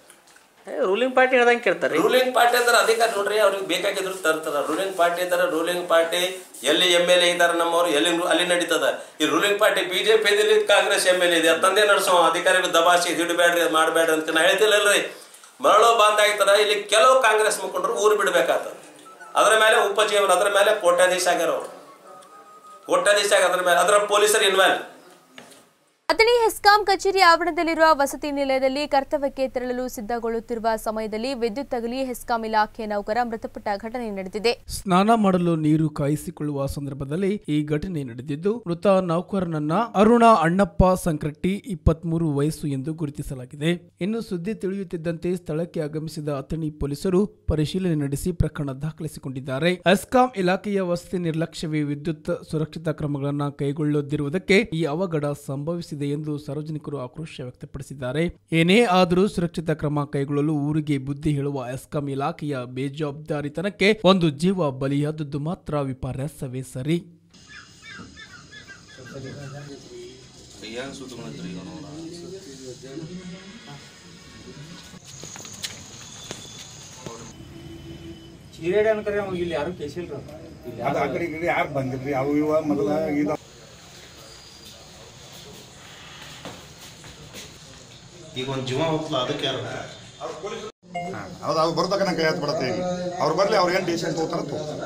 ರೂಲಿಂಗ್ ಪಾರ್ಟಿ ಹೇಳ್ದಂಗೆ ಕೇಳ್ತಾರೆ ರೂಲಿಂಗ್ ಪಾರ್ಟಿ ಅಂದ್ರೆ ಅಧಿಕಾರಿ ನೋಡ್ರಿ ಅವ್ರಿಗೆ ಬೇಕಾಗಿದ್ರು ತರ್ತಾರ ರೂಲಿಂಗ್ ಪಾರ್ಟಿ ಇದ್ದಾರೆ ರೂಲಿಂಗ್ ಪಾರ್ಟಿ ಎಲ್ಲಿ ಎಮ್ ಎಲ್ ಎ ಇದ್ದಾರೆ ನಮ್ಮವ್ರು ಎಲ್ಲಿ ಅಲ್ಲಿ ನಡೀತದ ಈ ರೂಲಿಂಗ್ ಪಾರ್ಟಿ ಬಿಜೆಪಿ ಇದಿಲ್ಲ ಕಾಂಗ್ರೆಸ್ ಎಮ್ ಎಲ್ ಎ ಇದೆ ತಂದೆ ನಡೆಸೋ ಅಧಿಕಾರಿಗಳು ದಬಾಸಿ ಹಿಡಬೇಡ್ರಿ ಅದ್ ಮಾಡ್ಬೇಡ್ರಿ ಅಂತ ನಾ ಹೇಳ್ತಿಲ್ಲಲ್ರಿ ಮರಳೋ ಬಾಂದ್ ಆಗ್ತಾರ ಇಲ್ಲಿ ಕೆಲವು ಕಾಂಗ್ರೆಸ್ ಮುಖಂಡರು ಊರು ಬಿಡ್ಬೇಕಾಗ್ತದ ಅದ್ರ ಮೇಲೆ ಉಪಜೀವನ ಅದ್ರ ಮೇಲೆ ಕೋಟ್ಯಾಧೀಶ ಆಗ್ಯಾರ ಅವ್ರು ಕೋಟ್ಯಾಧೀಶ ಆಗ್ಯಾರ ಅದ್ರ ಮೇಲೆ ಅದರ ಪೊಲೀಸರು ಇನ್ವಾಲ್ವ್ ಅಥಣಿ ಹೆಸ್ಕಾಂ ಕಚೇರಿ ಆವರಣದಲ್ಲಿರುವ ವಸತಿ ನಿಲಯದಲ್ಲಿ ಕರ್ತವ್ಯಕ್ಕೆ ತೆರಳಲು ಸಿದ್ಧಗೊಳ್ಳುತ್ತಿರುವ ಸಮಯದಲ್ಲಿ ವಿದ್ಯುತ್ ತಗುಲಿ ಹೆಸ್ಕಾಂ ಇಲಾಖೆ ನೌಕರ ಮೃತಪಟ್ಟ ಘಟನೆ ನಡೆದಿದೆ ಸ್ನಾನ ಮಾಡಲು ನೀರು ಕಾಯಿಸಿಕೊಳ್ಳುವ ಸಂದರ್ಭದಲ್ಲಿ ಈ ಘಟನೆ ನಡೆದಿದ್ದು ಮೃತ ನೌಕರನನ್ನ ಅರುಣ ಅಣ್ಣಪ್ಪ ಸಂಕ್ರಟ್ಟಿ ಇಪ್ಪತ್ಮೂರು ವಯಸ್ಸು ಎಂದು ಗುರುತಿಸಲಾಗಿದೆ ಇನ್ನು ಸುದ್ದಿ ತಿಳಿಯುತ್ತಿದ್ದಂತೆ ಸ್ಥಳಕ್ಕೆ ಆಗಮಿಸಿದ ಅಥಣಿ ಪೊಲೀಸರು ಪರಿಶೀಲನೆ ನಡೆಸಿ ಪ್ರಕರಣ ದಾಖಲಿಸಿಕೊಂಡಿದ್ದಾರೆ ಅಸ್ಕಾಂ ಇಲಾಖೆಯ ವಸತಿ ನಿರ್ಲಕ್ಷ್ಯವೇ ವಿದ್ಯುತ್ ಸುರಕ್ಷತಾ ಕ್ರಮಗಳನ್ನು ಕೈಗೊಳ್ಳದಿರುವುದಕ್ಕೆ ಈ ಅವಘಡ ಸಂಭವಿಸಿದೆ ಎಂದು ಸಾರ್ವಜನಿಕರು ಆಕ್ರೋಶ ವ್ಯಕ್ತಪಡಿಸಿದ್ದಾರೆ ಏನೇ ಆದರೂ ಸುರಕ್ಷಿತ ಕ್ರಮ ಕೈಗೊಳ್ಳಲು ಊರಿಗೆ ಬುದ್ಧಿ ಹೇಳುವ ಎಸ್ಕಾಂ ಇಲಾಖೆಯ ಬೇಜವಾಬ್ದಾರಿತನಕ್ಕೆ ಒಂದು ಜೀವ ಬಲಿಯಾದದ್ದು ಮಾತ್ರ ವಿಪರ್ಯಾಸವೇ ಸರಿ ಚೀರೇಡಿ ಅನ್ಕರೆ ನಮಗೆ ಇಲ್ಲಿ ಯಾರು ಕೇಸಿಲ್ರಿ ಇಲ್ಲಿ ಅದು ಆ ಕಡೆ ಈ ಕಡೆ ಯಾರು ಬಂದಿಲ್ರಿ ಅವು ಇವ ಮೊದಲ ಇದು ಈಗ ಒಂದು ಜೀವ ಹೋಗ್ತಲ್ಲ ಅದಕ್ಕೆ ಯಾರು ಹೌದು ಅವ್ರು ಬರ್ದಾಗ ನಂಗೆ ಕೈ ಬಿಡತ್ತೆ ಈಗ ಅವ್ರು ಬರಲಿ ಅವ್ರು ಏನು ಡಿಸಿಷನ್ ತಗೋತಾರ ತಗೋತಾರೆ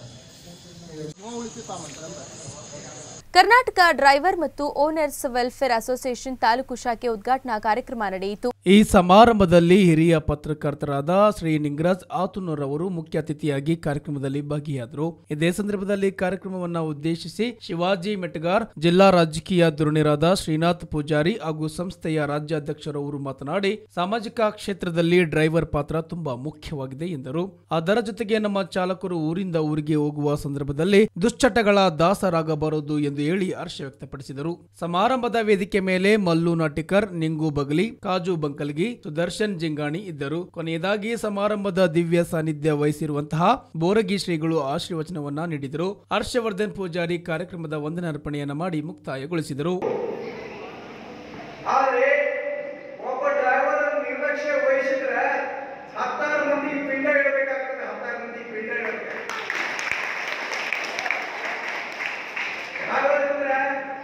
ಕರ್ನಾಟಕ ಡ್ರೈವರ್ ಮತ್ತು ಓನರ್ಸ್ ವೆಲ್ಫೇರ್ ಅಸೋಸಿಯೇಷನ್ ತಾಲೂಕು ಶಾಖೆ ಉದ್ಘಾಟನಾ ಕಾರ್ಯಕ್ರಮ ನಡೆಯಿತು ಈ ಸಮಾರಂಭದಲ್ಲಿ ಹಿರಿಯ ಪತ್ರಕರ್ತರಾದ ಶ್ರೀ ನಿಂಗರಾಜ್ ಆತುನೂರ್ ಅವರು ಮುಖ್ಯ ಅತಿಥಿಯಾಗಿ ಕಾರ್ಯಕ್ರಮದಲ್ಲಿ ಭಾಗಿಯಾದರು ಇದೇ ಸಂದರ್ಭದಲ್ಲಿ ಕಾರ್ಯಕ್ರಮವನ್ನು ಉದ್ದೇಶಿಸಿ ಶಿವಾಜಿ ಮೆಟ್ಗಾರ್ ಜಿಲ್ಲಾ ರಾಜಕೀಯ ಧುರೀಣರಾದ ಶ್ರೀನಾಥ್ ಪೂಜಾರಿ ಹಾಗೂ ಸಂಸ್ಥೆಯ ರಾಜ್ಯಾಧ್ಯಕ್ಷರವರು ಮಾತನಾಡಿ ಸಾಮಾಜಿಕ ಕ್ಷೇತ್ರದಲ್ಲಿ ಡ್ರೈವರ್ ಪಾತ್ರ ತುಂಬಾ ಮುಖ್ಯವಾಗಿದೆ ಎಂದರು ಅದರ ಜೊತೆಗೆ ನಮ್ಮ ಚಾಲಕರು ಊರಿಂದ ಊರಿಗೆ ಹೋಗುವ ಸಂದರ್ಭದಲ್ಲಿ ದುಶ್ಚಟಗಳ ದಾಸರಾಗಬಾರದು ಎಂದು ಹೇಳಿ ಹರ್ಷ ವ್ಯಕ್ತಪಡಿಸಿದರು ಸಮಾರಂಭದ ವೇದಿಕೆ ಮೇಲೆ ಮಲ್ಲು ನಾಟಿಕರ್ ನಿಂಗು ಬಗಲಿ ಕಾಜು ಬಂಕಲ್ಗಿ ಸುದರ್ಶನ್ ಜಿಂಗಾಣಿ ಇದ್ದರು ಕೊನೆಯದಾಗಿ ಸಮಾರಂಭದ ದಿವ್ಯ ಸಾನ್ನಿಧ್ಯ ವಹಿಸಿರುವಂತಹ ಬೋರಗಿ ಶ್ರೀಗಳು ಆಶೀರ್ವಚನವನ್ನ ನೀಡಿದರು ಹರ್ಷವರ್ಧನ್ ಪೂಜಾರಿ ಕಾರ್ಯಕ್ರಮದ ವಂದನಾರ್ಪಣೆಯನ್ನ ಮಾಡಿ ಮುಕ್ತಾಯಗೊಳಿಸಿದರು ಆದರೆ ಒಬ್ಬ ಡ್ರೈವರ್ ನಿರ್ಲಕ್ಷ್ಯ ವಹಿಸಿದ್ರೆ ಹತ್ತಾರು ಮಂದಿ ಪಿಂಡ ಇಡಬೇಕಾಗ್ತದೆ ಹತ್ತಾರು ಮಂದಿ ಪಿಂಡ ಇಡಬೇಕು ಯಾಕಂದ್ರೆ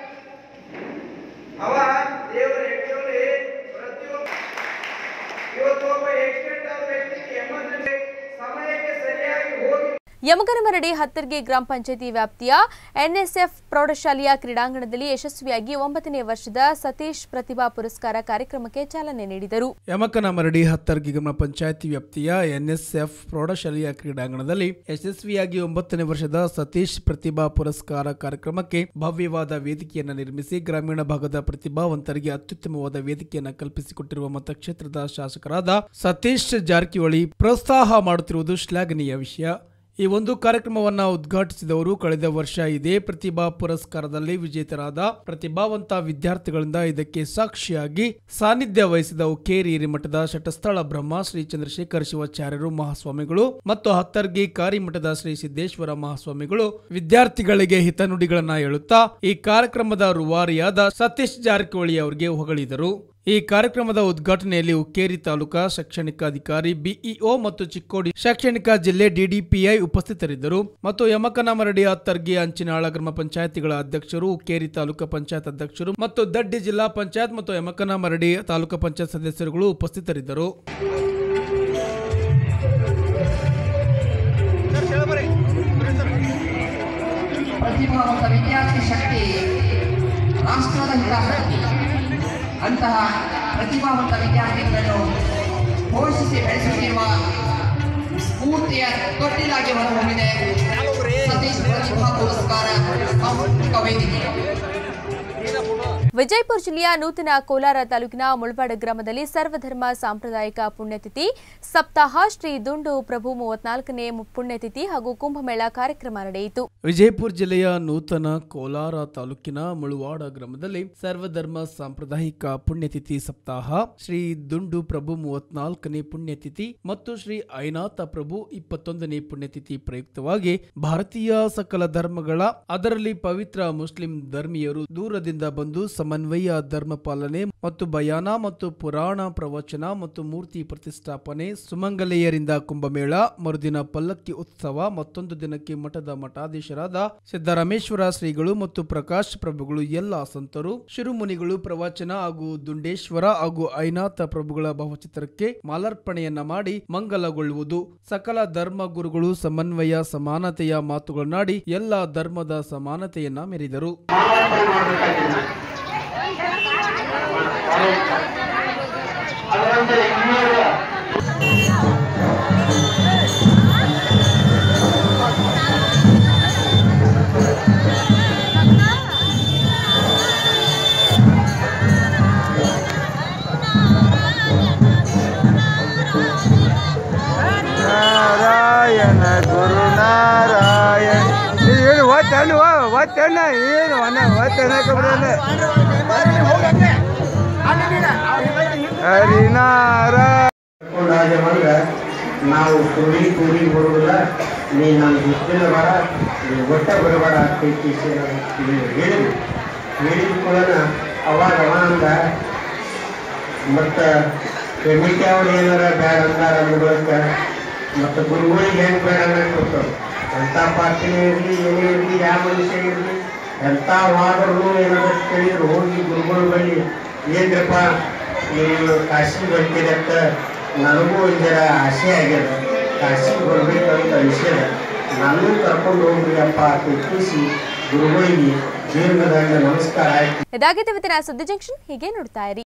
ಅವ ದೇವರು ಆಕ್ಚುಲಿ ಪ್ರತಿಯೊಬ್ಬ ಇವತ್ತು ಒಬ್ಬ ಆಕ್ಸಿಡೆಂಟ್ ಆದ ವ್ಯಕ್ತಿಗೆ ಎಮರ್ಜೆನ್ಸಿ ಸಮಯಕ್ಕೆ ಸರಿಯಾಗಿ ಹೋಗಿ ಯಮಗನಮರಡಿ ಹತ್ತರ್ಗಿ ಗ್ರಾಮ ಪಂಚಾಯತಿ ವ್ಯಾಪ್ತಿಯ ಎನ್ಎಸ್ಎಫ್ ಪ್ರೌಢಶಾಲೆಯ ಕ್ರೀಡಾಂಗಣದಲ್ಲಿ ಯಶಸ್ವಿಯಾಗಿ ಒಂಬತ್ತನೇ ವರ್ಷದ ಸತೀಶ್ ಪ್ರತಿಭಾ ಪುರಸ್ಕಾರ ಕಾರ್ಯಕ್ರಮಕ್ಕೆ ಚಾಲನೆ ನೀಡಿದರು ಯಮಕನ ಮರಡಿ ಹತ್ತರ್ಗಿ ಗ್ರಾಮ ಪಂಚಾಯತಿ ವ್ಯಾಪ್ತಿಯ ಎನ್ಎಸ್ಎಫ್ ಪ್ರೌಢಶಾಲೆಯ ಕ್ರೀಡಾಂಗಣದಲ್ಲಿ ಯಶಸ್ವಿಯಾಗಿ ಒಂಬತ್ತನೇ ವರ್ಷದ ಸತೀಶ್ ಪ್ರತಿಭಾ ಪುರಸ್ಕಾರ ಕಾರ್ಯಕ್ರಮಕ್ಕೆ ಭವ್ಯವಾದ ವೇದಿಕೆಯನ್ನು ನಿರ್ಮಿಸಿ ಗ್ರಾಮೀಣ ಭಾಗದ ಪ್ರತಿಭಾವಂತರಿಗೆ ಅತ್ಯುತ್ತಮವಾದ ವೇದಿಕೆಯನ್ನು ಕಲ್ಪಿಸಿಕೊಟ್ಟಿರುವ ಮತಕ್ಷೇತ್ರದ ಶಾಸಕರಾದ ಸತೀಶ್ ಜಾರಕಿಹೊಳಿ ಪ್ರೋತ್ಸಾಹ ಮಾಡುತ್ತಿರುವುದು ಶ್ಲಾಘನೀಯ ವಿಷಯ ಈ ಒಂದು ಕಾರ್ಯಕ್ರಮವನ್ನ ಉದ್ಘಾಟಿಸಿದವರು ಕಳೆದ ವರ್ಷ ಇದೇ ಪ್ರತಿಭಾ ಪುರಸ್ಕಾರದಲ್ಲಿ ವಿಜೇತರಾದ ಪ್ರತಿಭಾವಂತ ವಿದ್ಯಾರ್ಥಿಗಳಿಂದ ಇದಕ್ಕೆ ಸಾಕ್ಷಿಯಾಗಿ ಸಾನ್ನಿಧ್ಯ ವಹಿಸಿದ ಉಕೇರಿ ಹಿರಿಮಠದ ಶಟಸ್ಥಳ ಬ್ರಹ್ಮ ಶ್ರೀ ಚಂದ್ರಶೇಖರ ಶಿವಾಚಾರ್ಯರು ಮಹಾಸ್ವಾಮಿಗಳು ಮತ್ತು ಹತ್ತರ್ಗಿ ಕಾರಿಮಠದ ಶ್ರೀ ಸಿದ್ದೇಶ್ವರ ಮಹಾಸ್ವಾಮಿಗಳು ವಿದ್ಯಾರ್ಥಿಗಳಿಗೆ ಹಿತನುಡಿಗಳನ್ನ ಹೇಳುತ್ತಾ ಈ ಕಾರ್ಯಕ್ರಮದ ರೂವಾರಿಯಾದ ಸತೀಶ್ ಜಾರಕಿಹೊಳಿ ಅವರಿಗೆ ಹೊಗಳಿದರು ಈ ಕಾರ್ಯಕ್ರಮದ ಉದ್ಘಾಟನೆಯಲ್ಲಿ ಉಕ್ಕೇರಿ ತಾಲೂಕಾ ಶೈಕ್ಷಣಿಕ ಅಧಿಕಾರಿ ಬಿಇಒ ಮತ್ತು ಚಿಕ್ಕೋಡಿ ಶೈಕ್ಷಣಿಕ ಜಿಲ್ಲೆ ಡಿಡಿಪಿಐ ಉಪಸ್ಥಿತರಿದ್ದರು ಮತ್ತು ಯಮಕನಮರಡಿ ಅತ್ತರ್ಗಿ ಅಂಚಿನಾಳ ಗ್ರಾಮ ಪಂಚಾಯತಿಗಳ ಅಧ್ಯಕ್ಷರು ಉಕ್ಕೇರಿ ತಾಲೂಕಾ ಪಂಚಾಯತ್ ಅಧ್ಯಕ್ಷರು ಮತ್ತು ದಡ್ಡಿ ಜಿಲ್ಲಾ ಪಂಚಾಯತ್ ಮತ್ತು ಯಮಕನಮರಡಿ ತಾಲೂಕಾ ಪಂಚಾಯತ್ ಸದಸ್ಯರುಗಳು ಉಪಸ್ಥಿತರಿದ್ದರು ಪ್ರತಿಭಾವಂತ ವಿದ್ಯಾರ್ಥಿ ಶಕ್ತಿ ರಾಷ್ಟ್ರದ ಹಿತಾಸಕ್ತಿ ಅಂತಹ ಪ್ರತಿಭಾವಂತ ವಿದ್ಯಾರ್ಥಿಗಳನ್ನು ಪೋಷಿಸಿ ಬೆಳೆಸುತ್ತಿರುವ ಸ್ಫೂರ್ತಿಯ ತೊಟ್ಟಿಲಾಗಿ ಹೊರಹೊಮ್ಮಿದೆ ಸತೀಶ್ ಪ್ರತಿಭಾ ಪುರಸ್ಕಾರ ಸಾಂಸ್ಕೃತಿಕ ವೇದಿಕೆ ವಿಜಯಪುರ ಜಿಲ್ಲೆಯ ನೂತನ ಕೋಲಾರ ತಾಲೂಕಿನ ಮುಳಬಾಡ ಗ್ರಾಮದಲ್ಲಿ ಸರ್ವಧರ್ಮ ಸಾಂಪ್ರದಾಯಿಕ ಪುಣ್ಯತಿಥಿ ಸಪ್ತಾಹ ಶ್ರೀ ದುಂಡು ಪ್ರಭು ಮೂವತ್ನಾಲ್ಕನೇ ಪುಣ್ಯತಿಥಿ ಹಾಗೂ ಕುಂಭಮೇಳ ಕಾರ್ಯಕ್ರಮ ನಡೆಯಿತು ವಿಜಯಪುರ ಜಿಲ್ಲೆಯ ನೂತನ ಕೋಲಾರ ತಾಲೂಕಿನ ಮುಳುವಾಡ ಗ್ರಾಮದಲ್ಲಿ ಸರ್ವಧರ್ಮ ಸಾಂಪ್ರದಾಯಿಕ ಪುಣ್ಯತಿಥಿ ಸಪ್ತಾಹ ಶ್ರೀ ದುಂಡು ಪ್ರಭು ಮೂವತ್ನಾಲ್ಕನೇ ಪುಣ್ಯತಿಥಿ ಮತ್ತು ಶ್ರೀ ಐನಾಥ ಪ್ರಭು ಇಪ್ಪತ್ತೊಂದನೇ ಪುಣ್ಯತಿಥಿ ಪ್ರಯುಕ್ತವಾಗಿ ಭಾರತೀಯ ಸಕಲ ಧರ್ಮಗಳ ಅದರಲ್ಲಿ ಪವಿತ್ರ ಮುಸ್ಲಿಂ ಧರ್ಮೀಯರು ದೂರದಿಂದ ಬಂದು ಸಮನ್ವಯ ಧರ್ಮ ಪಾಲನೆ ಮತ್ತು ಬಯಾನ ಮತ್ತು ಪುರಾಣ ಪ್ರವಚನ ಮತ್ತು ಮೂರ್ತಿ ಪ್ರತಿಷ್ಠಾಪನೆ ಸುಮಂಗಲೆಯರಿಂದ ಕುಂಭಮೇಳ ಮರುದಿನ ಪಲ್ಲಕ್ಕಿ ಉತ್ಸವ ಮತ್ತೊಂದು ದಿನಕ್ಕೆ ಮಠದ ಮಠಾಧೀಶರಾದ ಸಿದ್ದರಾಮೇಶ್ವರ ಶ್ರೀಗಳು ಮತ್ತು ಪ್ರಕಾಶ್ ಪ್ರಭುಗಳು ಎಲ್ಲ ಸಂತರು ಶಿರುಮುನಿಗಳು ಪ್ರವಚನ ಹಾಗೂ ದುಂಡೇಶ್ವರ ಹಾಗೂ ಐನಾಥ ಪ್ರಭುಗಳ ಭಾವಚಿತ್ರಕ್ಕೆ ಮಾಲಾರ್ಪಣೆಯನ್ನ ಮಾಡಿ ಮಂಗಲಗೊಳ್ಳುವುದು ಸಕಲ ಧರ್ಮ ಗುರುಗಳು ಸಮನ್ವಯ ಸಮಾನತೆಯ ಮಾತುಗಳನ್ನಾಡಿ ಎಲ್ಲ ಧರ್ಮದ ಸಮಾನತೆಯನ್ನ ಮೆರೆದರು ಅದರಂತೆ ಇನ್ನೂರ ನಾರಾಯಣ ಗುರು ನಾರಾಯಣ ಏನು ಒತ್ತಣ್ಣ ಒತ್ತಣ್ಣ ಏನು ಅಣ್ಣ ಒತ್ತಣ್ಣ ಕಬ್ರಣ್ಣ ಹರಿನಾರಾಯಣ ಹಾಗೆ ಬಂದ್ರೆ ನಾವು ಕೂಡಿ ಕೂಡಿ ಬರುವುದಿಲ್ಲ ನೀ ನನ್ನ ಹುಟ್ಟಿನ ಬರ ನೀ ಒಟ್ಟ ಬರಬೇಡ ಅಂತೈತಿ ಹೇಳಿದ್ವಿ ಹೇಳಿದ ಕೂಡನ ಅವಾಗ ಅವ ಅಂದ ಮತ್ತು ಕಮಿಟಿ ಅವ್ರು ಏನಾರ ಬೇಡ ಅಂದಾರ ಅನ್ನೋದಕ್ಕ ಮತ್ತು ಗುರುಗಳಿಗೆ ಹೆಂಗೆ ಬೇಡ ಅನ್ನಕ್ಕೆ ಕೊಟ್ಟರು ಎಂಥ ಪಾರ್ಟಿನೇ ಇರಲಿ ಏನೇ ಇರಲಿ ಯಾವ ಮನುಷ್ಯ ಇರಲಿ ಎಂಥ ವಾದರು ಏನಾದ್ರು ಕೇಳಿದ್ರು ಹೋಗಿ ಗುರುಗಳ ಬಳಿ ಏನ್ರಪ್ಪ ನೀವು ಕಾಶಿ ಬರ್ತೀರಿ ಅಂತ ನನಗೂ ಒಂದರ ಆಸೆ ಆಗ್ಯದ ಕಾಶಿಗೆ ಬರ್ಬೇಕಂತ ವಿಷಯ ನಾನು ಕರ್ಕೊಂಡು ಹೋಗ್ರಿ ಅಪ್ಪ ತೆಪ್ಪಿಸಿ ಗುರುಗಳಿಗೆ ದೀರ್ಘದಂಡ ನಮಸ್ಕಾರ ಆಯ್ತು ಇದಾಗಿತ್ತು ಇವತ್ತಿನ ಸುದ್ದಿ ಜಂಕ್ಷನ್ ಹೀಗೆ ನೋಡ್ತಾ ಇರಿ